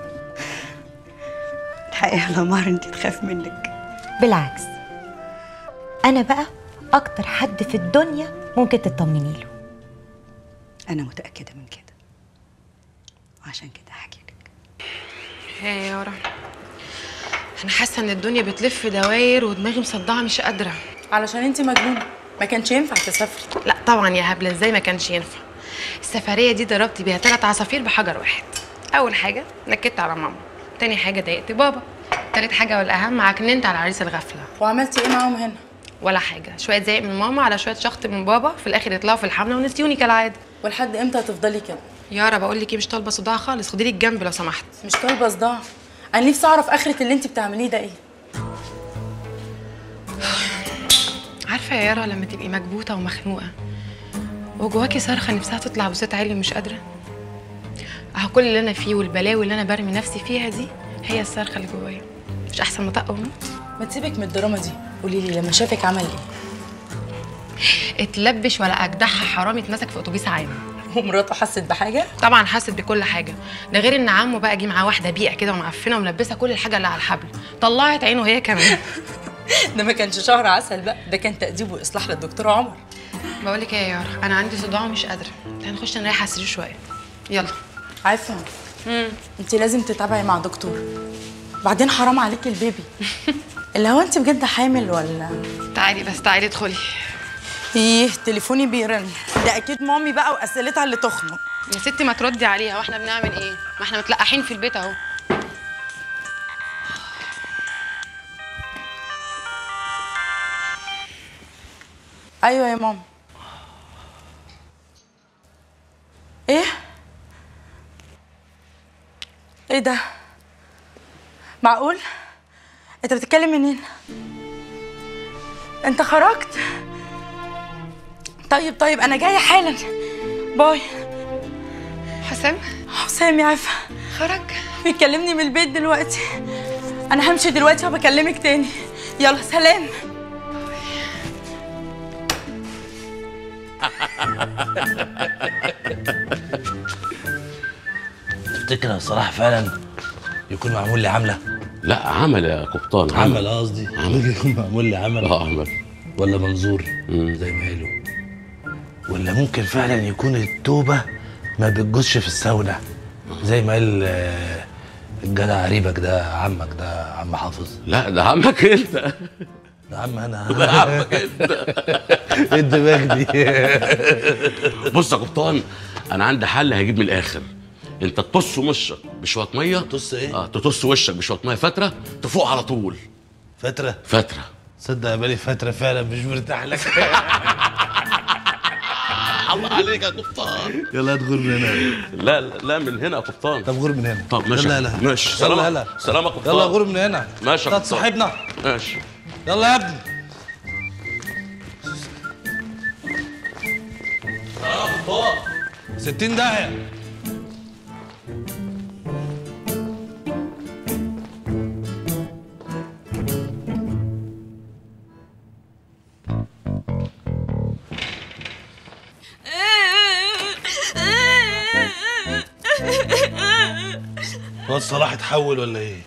الحقيقه يا لمار انت تخاف منك بالعكس انا بقى اكتر حد في الدنيا ممكن تطمني له انا متاكده من كده وعشان كده هحكي يا يارا انا حاسه ان الدنيا بتلف دواير ودماغي مصدعه مش قادره علشان انت مجنونه ما كانش ينفع تسافري لا طبعا يا هبله ازاي ما كانش ينفع السفريه دي ضربت بيها ثلاث عصافير بحجر واحد اول حاجه نكدت على ماما تاني حاجه ضايقت بابا تالت حاجه والاهم عكننت على عريس الغفله وعملتي ايه معاهم هنا ولا حاجه شويه زعيق من ماما على شويه شخط من بابا في الاخر يطلعوا في الحمله ونسيوني كالعاده ولحد امتى هتفضلي كده يارا بقول لك ايه مش طالبه صداع خالص خدي لي الجنب لو سمحت مش طالبه صداع انا نفسي اعرف اخره اللي انت بتعمليه ده ايه عارفه يا يارا لما تبقي مكبوته ومخنوقه وجواكي صرخه نفسها تطلع بصوت عالي ومش قادره اهو كل اللي انا فيه والبلاوي اللي انا برمي نفسي فيها دي هي الصرخه اللي جوايا مش احسن ما طق وموت ما تسيبك من الدراما دي قولي لي لما شافك عمل ايه اتلبش ولا اجدعها حرامي اتمسك في اتوبيس عام ومراته حست بحاجه طبعا حست بكل حاجه ده غير ان عمه بقى جه معاه واحده بيئه كده ومعفنه وملبسه كل الحاجه اللي على الحبل طلعت عينه هي كمان ده ما كانش شهر عسل بقى ده كان تأديب واصلاح للدكتور عمر بقول لك ايه يا يارا انا عندي صداع ومش قادره هنخش نريح على السرير شويه يلا عارفه انت لازم تتابعي مع دكتور بعدين حرام عليكي البيبي اللي هو انت بجد حامل ولا تعالي بس تعالي ادخلي ايه تليفوني بيرن ده اكيد مامي بقى واسئلتها اللي تخنق يا ستي ما تردي عليها واحنا بنعمل ايه ما احنا متلقحين في البيت اهو ايوه يا ماما ايه ايه ده معقول انت بتتكلم منين انت خرجت طيب طيب انا جايه حالا باي حسام حسام يا عفا خرج بيكلمني من البيت دلوقتي انا همشي دلوقتي وبكلمك تاني يلا سلام تفتكر يا صلاح فعلا يكون معمول لي عمله لا عمل يا قبطان عمل قصدي عمل يكون معمول لي عمل اه عمل ولا منظور زي ما قالوا ولا ممكن فعلا يكون التوبه ما بتجوزش في الساونا زي ما قال آه، الجدع قريبك ده عمك ده عم حافظ لا ده عمك انت ده عم انا ده عمك انت ايه الدماغ دي بص يا قبطان انا عندي حل هيجيب من الاخر انت تطص وشك بشويه ميه تطص ايه؟ اه تطص وشك بشويه ميه فتره تفوق على طول فتره فتره صدق يا بالي فتره فعلا مش مرتاح لك الله عليك يا قبطان يلا ادخل من هنا لا لا من هنا يا قبطان طب غور من هنا طب ماشي يلا يلا ماشي يلا سلام يلا سلام يا قبطان يلا غور من هنا ماشي يا انت قبطان صاحبنا ماشي يلا يا ابني ستين داهية الواد صلاح اتحول ولا ايه؟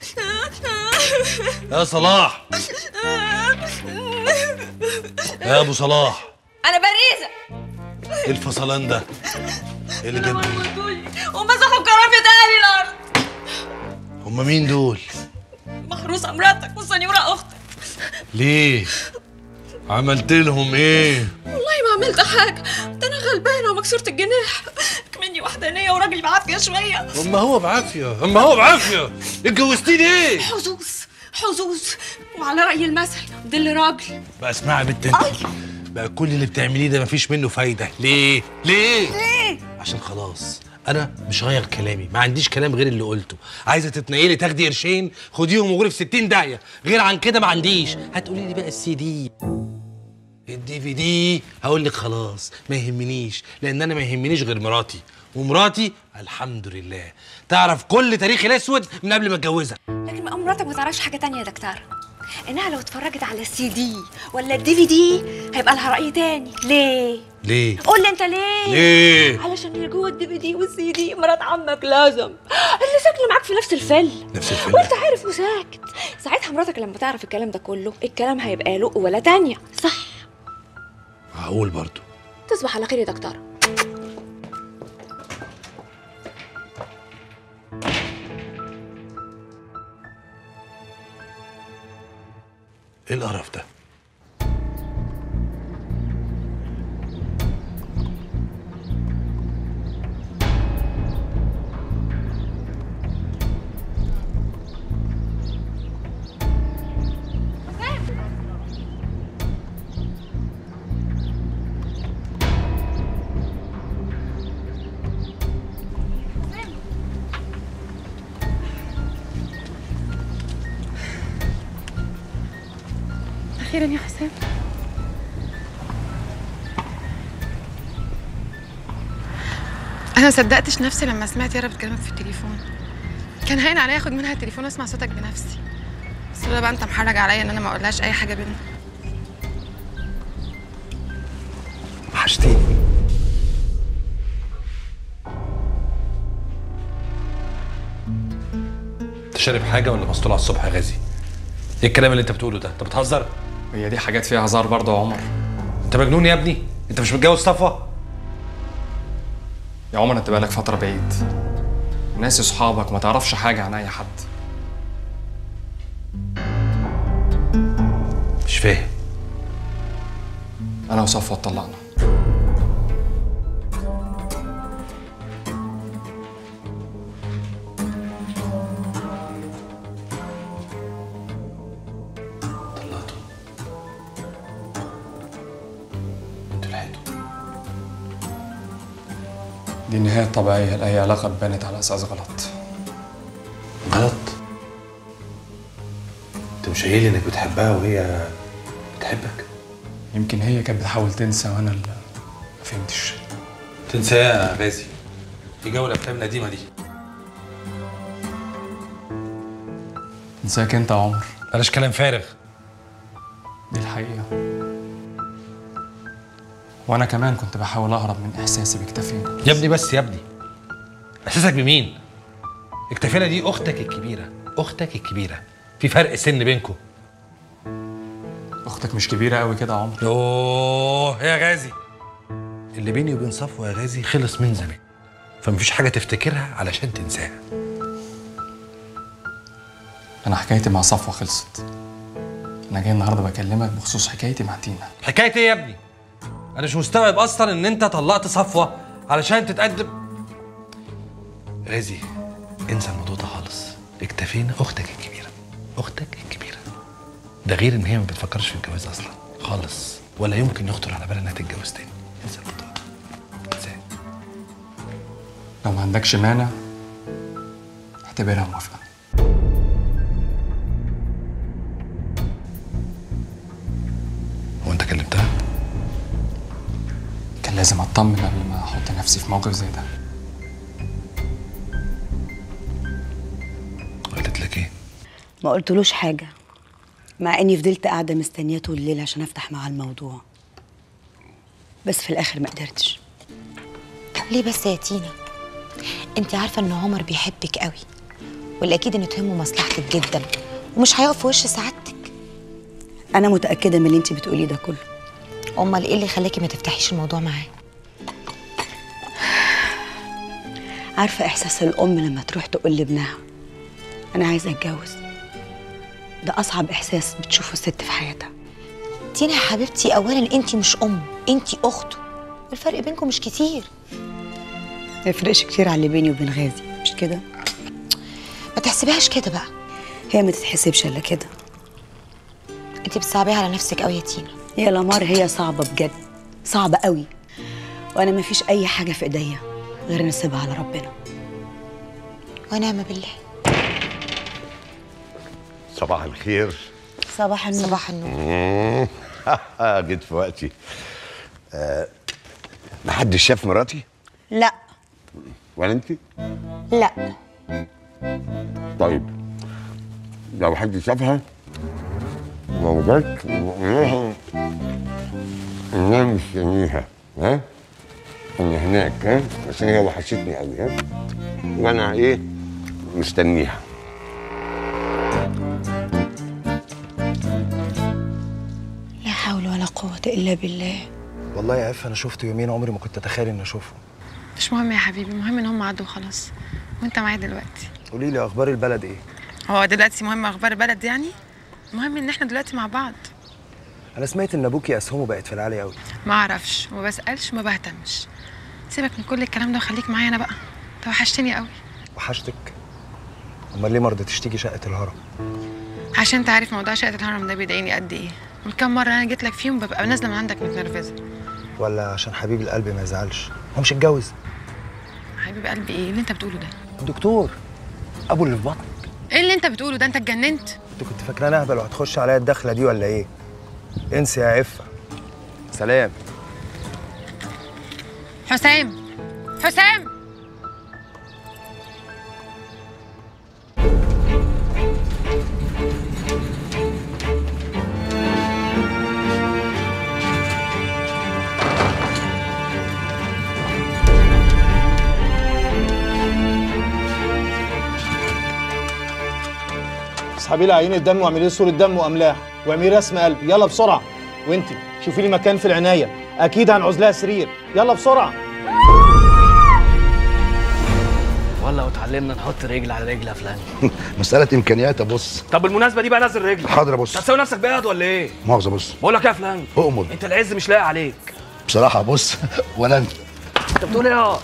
يا صلاح يا ابو صلاح انا باريزه ايه الفصلان ده؟ ايه اللي جاب ومسحوا كرامة اهلي الارض هما مين دول؟ محروسه مراتك وسنيوره اختك ليه؟ عملت لهم ايه؟ والله ما عملت حاجه ده انا غلبانه ومكسوره الجناح مني وحدانيه وراجلي بعافيه شويه اما هو بعافيه اما هو بعافيه اتجوزتيني ايه؟ حظوظ حظوظ وعلى راي المثل دل راجل بقى اسمعي يا بنت انت بقى كل اللي بتعمليه ده مفيش منه فايده ليه؟ ليه؟ ليه عشان خلاص انا مش غير كلامي ما عنديش كلام غير اللي قلته عايزه تتنقلي تاخدي قرشين خديهم وغوري في 60 داهيه غير عن كده ما عنديش هتقولي لي بقى السي دي الدي في دي هقول لك خلاص ما يهمنيش لان انا ما يهمنيش غير مراتي ومراتي الحمد لله تعرف كل تاريخي الاسود من قبل ما اتجوزها لكن ما مراتك ما تعرفش حاجه تانية يا دكتوره انها لو اتفرجت على السي دي ولا الدي في دي هيبقى لها راي تاني ليه ليه قول لي انت ليه ليه؟ علشان اللي جوه الدي في دي والسي دي مرات عمك لازم اللي ساكنه معاك في نفس الفل نفس الفل وانت عارف وساكت ساعتها مراتك لما تعرف الكلام ده كله الكلام هيبقى له ولا تانية صح هقول برضو تصبح على خير يا دكتوره ايه القرف ده اخيرا يا حسام انا ما صدقتش نفسي لما سمعت يارا بتكلمك في التليفون كان هين عليا اخد منها التليفون واسمع صوتك بنفسي بس لولا بقى انت محرج عليا ان انا ما اقولهاش اي حاجه بينا وحشتيني انت شارب حاجه ولا مسطول على الصبح يا غازي ايه الكلام اللي انت بتقوله ده انت بتهزر هي دي حاجات فيها هزار برضه يا عمر انت مجنون يا ابني انت مش متجوز صفوه يا عمر انت بقالك فتره بعيد ناسي صحابك ما تعرفش حاجه عن اي حد مش فاهم انا وصفوه اتطلقنا انتوا لحقتوا دي النهايه الطبيعيه لاي علاقه اتبنت على اساس غلط غلط انت مش قايل انك بتحبها وهي بتحبك يمكن هي كانت بتحاول تنسى وانا اللي ما فهمتش تنسى يا غازي في جو الافلام القديمه دي انساك انت يا عمر بلاش كلام فارغ دي الحقيقه وانا كمان كنت بحاول اهرب من احساسي باكتفينا يا ابني بس يا ابني احساسك بمين اكتفينا دي اختك الكبيره اختك الكبيره في فرق سن بينكم اختك مش كبيره قوي كده يا عمر اوه يا غازي اللي بيني وبين صفوه يا غازي خلص من زمان فمفيش حاجه تفتكرها علشان تنساها انا حكايتي مع صفوه خلصت انا جاي النهارده بكلمك بخصوص حكايتي مع تينا حكايه ايه يا ابني انا مش مستوعب اصلا ان انت طلقت صفوه علشان تتقدم غازي انسى الموضوع ده خالص اكتفينا اختك الكبيره اختك الكبيره ده غير ان هي ما بتفكرش في الجواز اصلا خالص ولا يمكن يخطر على بالها انها تتجوز تاني انسى الموضوع ده انساه لو ما عندكش مانع اعتبرها موافقه هو انت كلمتها كان لازم اطمن قبل ما احط نفسي في موقف زي ده قالت لك ايه ما قلتلوش حاجة مع اني فضلت قاعدة مستنياه طول الليل عشان افتح معاه الموضوع بس في الاخر ما قدرتش طب ليه بس يا تينا انت عارفه ان عمر بيحبك قوي والاكيد انه تهمه مصلحتك جدا ومش هيقف في وش سعادتك انا متأكدة من اللي انت بتقوليه ده كله امال ايه اللي خلاكي ما تفتحيش الموضوع معاه عارفه احساس الام لما تروح تقول لابنها انا عايزه اتجوز ده اصعب احساس بتشوفه الست في حياتها تينا يا حبيبتي اولا انت مش ام انت اخته الفرق بينكم مش كتير ما يفرقش كتير على اللي بيني وبين غازي مش كده ما تحسبيهاش كده بقى هي ما تتحسبش الا كده انت بتصعبيها على نفسك قوي يا تينا يا لمار هي صعبه بجد صعبه قوي وانا ما فيش اي حاجه في ايديا غير ان اسيبها على ربنا ونعم بالله صباح الخير صباح النور صباح النور مم. جيت في وقتي آه، محدش شاف مراتي لا ولا انت لا طيب لو حد شافها لو جت وقولها انها مستنيها ها انا هناك ها بس هي وحشتني قوي ها وانا ايه مستنيها لا حول ولا قوه الا بالله والله يا عف انا شفته يومين عمري ما كنت اتخيل اني اشوفه مش مهم يا حبيبي المهم ان هم عدوا خلاص وانت معايا دلوقتي قولي لي اخبار البلد ايه هو دلوقتي مهم اخبار البلد يعني المهم ان احنا دلوقتي مع بعض انا سمعت ان ابوكي اسهمه بقت في العالي قوي ما اعرفش وما بسالش وما بهتمش سيبك من كل الكلام ده وخليك معايا انا بقى انت وحشتني قوي وحشتك امال ليه ما رضيتيش تيجي شقه الهرم عشان انت عارف موضوع شقه الهرم ده بيضايقني قد ايه من كام مره انا جيت لك فيهم ببقى نازله من عندك متنرفزه ولا عشان حبيب القلب ما يزعلش هو مش اتجوز حبيب قلبي ايه اللي انت بتقوله ده الدكتور ابو اللي في بطنك ايه اللي انت بتقوله ده انت اتجننت انت كنت فاكراني اهبل وهتخش عليا الدخله دي ولا ايه انسي يا عفه سلام حسام حسام اسحبي لي عينه دم واعملي لي صوره دم واملاح واعملي لي رسم قلب يلا بسرعه وانت شوفي لي مكان في العنايه اكيد هنعوز لها سرير يلا بسرعه ولا وتعلمنا نحط رجل على رجل يا فلان مسألة إمكانيات يا بص طب بالمناسبه دي بقى نزل رجلك حاضر يا بص. هتسوي نفسك بيض ولا ايه مؤاخذة بص بقول لك ايه يا فلان أؤمر انت العز مش لاقي عليك بصراحة بص ولا أنت انت بتقول ايه يا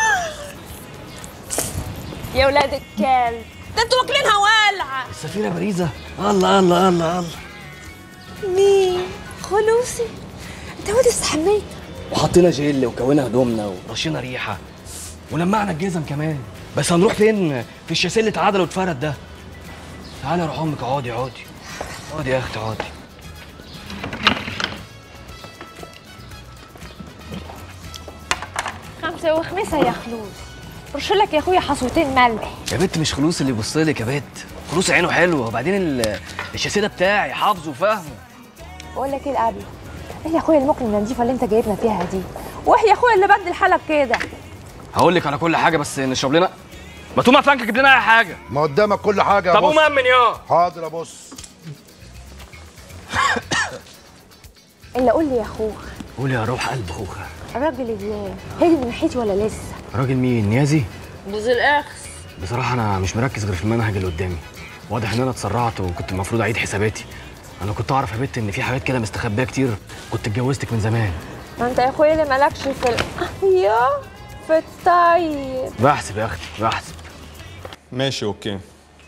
يا ولاد الكلب ده انتوا واكلينها والعه السفينه باريزه الله الله الله الله مين خلوصي انت واد استحميت وحطينا جل وكونا هدومنا ورشينا ريحه ولمعنا الجزم كمان بس هنروح فين في الشاسيه اللي اتعدل واتفرد ده تعالى يا روح امك اقعدي اقعدي اقعدي يا اختي اقعدي خمسة وخمسة يا خلوص رش لك يا اخويا حصوتين ملح يا بنت مش خلوص اللي يبص لك يا بنت خلوص عينه حلوه وبعدين ال- الشاسيه ده بتاعي حافظه وفاهمه بقول لك ايه القبل ايه يا اخويا المكنه النضيفه اللي انت جايبنا فيها دي وايه يا اخويا اللي بدل حالك كده هقول لك على كل حاجه بس نشرب لنا ما تقوم يا فلانك جيب لنا اي حاجه ما قدامك كل حاجة يا طب بص قوم امن يا حاضر يا بص الا قول لي يا اخويا قول يا روح قلب خوخه الراجل ازاي هاجي من ناحيتي ولا لسه راجل مين نيازي بوز الاخس بصراحه انا مش مركز غير في المنهج اللي قدامي واضح ان انا اتسرعت وكنت المفروض اعيد حساباتي انا كنت اعرف يا بت ان في حاجات كده مستخبيه كتير كنت اتجوزتك من زمان ما انت يا اخويا اللي مالكش في ال... يا في الطيب بحسب يا اختي بحسب ماشي اوكي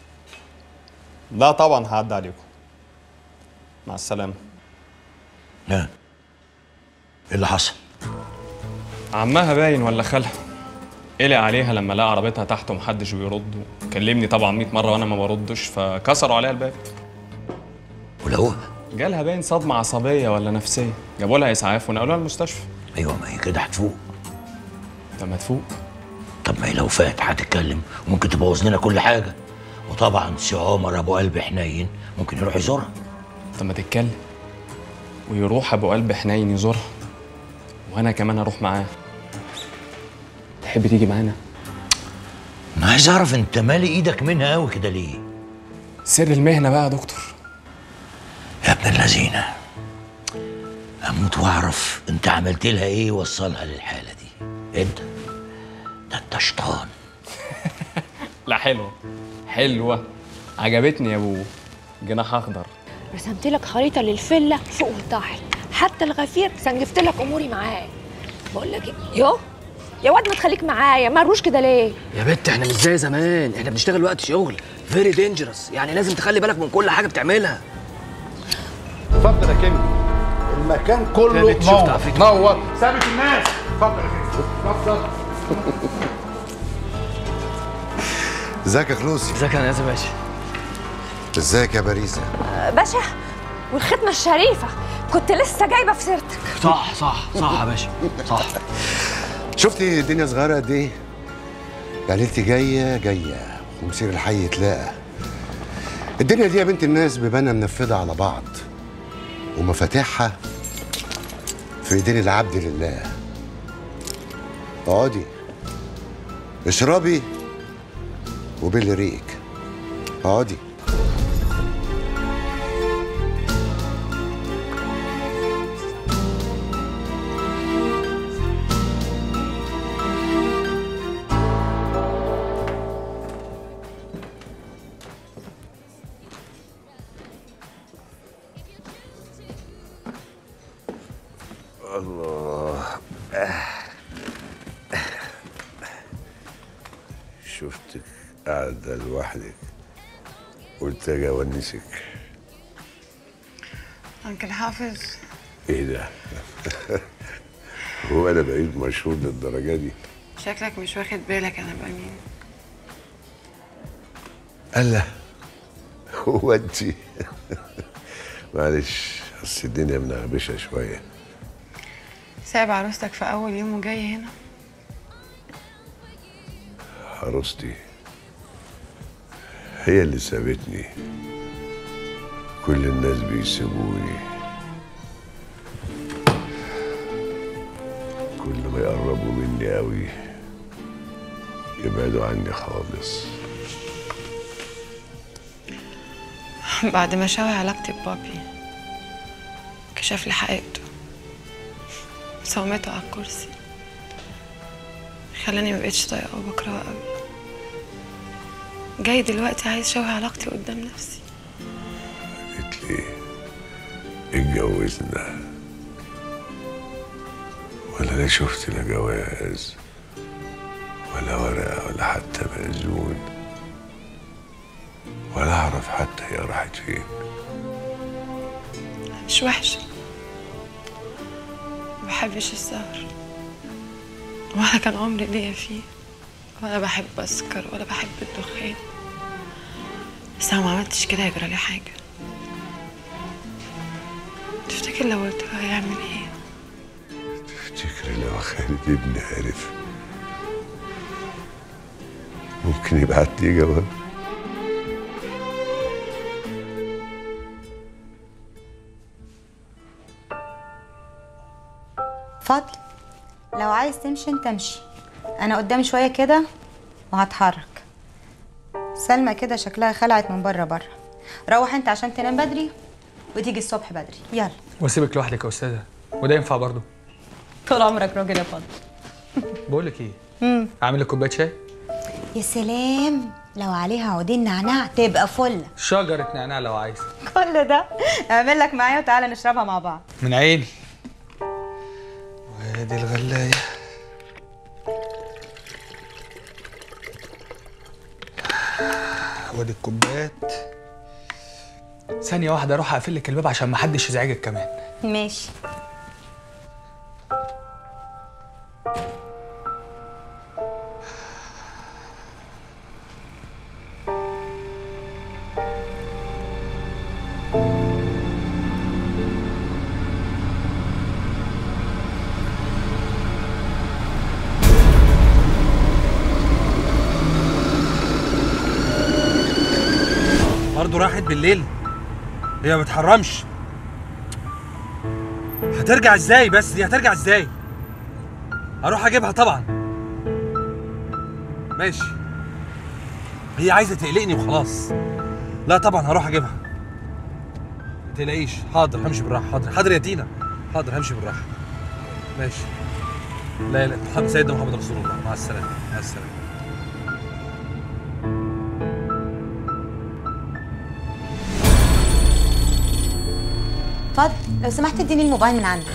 لا طبعا هعدي عليكم مع السلامه لا ايه اللي حصل عمها باين ولا خالها قلق عليها لما لقى عربيتها تحت ومحدش بيرد كلمني طبعا 100 مره وانا ما بردش فكسروا عليها الباب ولو جالها باين صدمه عصبيه ولا نفسيه جابوا لها اسعاف ونقلوها المستشفى ايوه ما هي كده هتفوق طب ما تفوق طب ما هي لو فات هتتكلم ممكن تبوظ لنا كل حاجه وطبعا سي عمر ابو قلب حنين ممكن يروح يزورها طب ما تتكلم ويروح ابو قلب حنين يزورها وانا كمان اروح معاه تحب تيجي معانا انا عايز اعرف انت مالي ايدك منها قوي كده ليه سر المهنه بقى يا دكتور يا ابن اللذينه هموت واعرف انت عملت لها ايه وصلها للحاله دي انت ده انت شيطان لا حلوه حلوه عجبتني يا ابو جناح اخضر رسمت لك خريطه للفيلا فوق وتحت حتى الغفير سنجفت لك اموري معاه بقول لك ايه يو يا واد ما تخليك معايا مروش كده ليه يا بت احنا مش زي زمان احنا بنشتغل وقت شغل فيري دينجرس يعني لازم تخلي بالك من كل حاجه بتعملها اتفضل يا كيمي المكان كله ثابت، شفت نور عفريت. نور ثابت الناس اتفضل يا كيمي اتفضل ازيك يا خلوصي ازيك يا ناس باشا ازيك يا باريسا باشا والختمه الشريفه كنت لسه جايبه في سيرتك صح صح صح يا باشا صح شفتي الدنيا صغيره قد ايه يعني انت جايه جايه ومسير الحي يتلاقى الدنيا دي يا بنت الناس بيبانها منفذه على بعض ومفاتيحها في ايدين العبد لله اقعدي اشربي وبالي ريقك اقعدي الله شفتك قاعدة لوحدك قلت اجي اونسك انكل حافظ ايه ده؟ هو انا بقيت مشهور للدرجة دي؟ شكلك مش واخد بالك انا بقى مين الله هو انت معلش اصل الدنيا منغبشة شوية سايب عروستك في اول يوم وجاي هنا عروستي هي اللي سابتني كل الناس بيسيبوني كل ما يقربوا مني قوي يبعدوا عني خالص بعد ما شوي علاقتي ببابي كشف لي حقيقته صومته على الكرسي خلاني ما بقتش طايقه وبكرهه قوي جاي دلوقتي عايز شوي علاقتي قدام نفسي قلت لي اتجوزنا ولا لا شفت لا جواز ولا ورقة ولا حتى مأذون ولا أعرف حتى هي راحت فين مش وحشه ما بحبش السهر ولا كان عمري ليا فيه ولا بحب اسكر ولا بحب الدخان بس انا ما عملتش كده يجرى لي حاجه تفتكر لو قلت له هيعمل ايه تفتكري لو خالد ابني عرف ممكن يبعت لي جواب فضل لو عايز تمشي انت امشي انا قدام شويه كده وهتحرك سلمى كده شكلها خلعت من بره بره روح انت عشان تنام بدري وتيجي الصبح بدري يلا واسيبك لوحدك يا استاذه وده ينفع برضه طول عمرك راجل يا فضل بقول لك ايه مم. اعمل لك كوبايه شاي يا سلام لو عليها عودين نعناع تبقى فله شجره نعناع لو عايز كل ده اعمل لك معايا وتعالى نشربها مع بعض من عيني وادي الغلايه وادي الكوبايات ثانيه واحده اروح اقفل لك الباب عشان محدش يزعجك كمان ماشي برضه راحت بالليل هي ما بتحرمش هترجع ازاي بس دي هترجع ازاي هروح اجيبها طبعا ماشي هي عايزه تقلقني وخلاص لا طبعا هروح اجيبها ما تقلقيش حاضر همشي بالراحه حاضر حاضر يا تينا حاضر همشي بالراحه ماشي لا لا محمد سيدنا محمد رسول الله مع السلامه مع السلامه اتفضل لو سمحت اديني الموبايل من عندك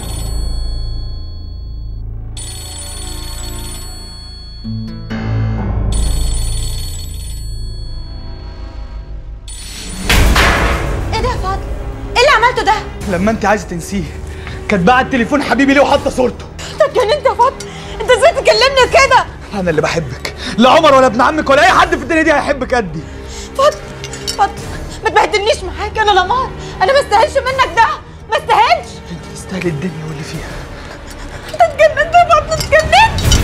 ايه ده يا فاضل؟ ايه اللي عملته ده؟ لما انت عايزه تنسيه كانت باعت تليفون حبيبي ليه وحاطه صورته انت اتجننت يا فاطمه انت ازاي تكلمني كده انا اللي بحبك لا عمر ولا ابن عمك ولا اي حد في الدنيا دي هيحبك قدي فاطمه فاطمه ما تبهدلنيش معاك انا لمار انا ما استاهلش منك ده ما استاهلش تستاهل الدنيا واللي فيها انت اتجننت يا فاطمه اتجننت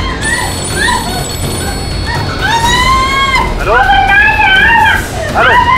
الو الو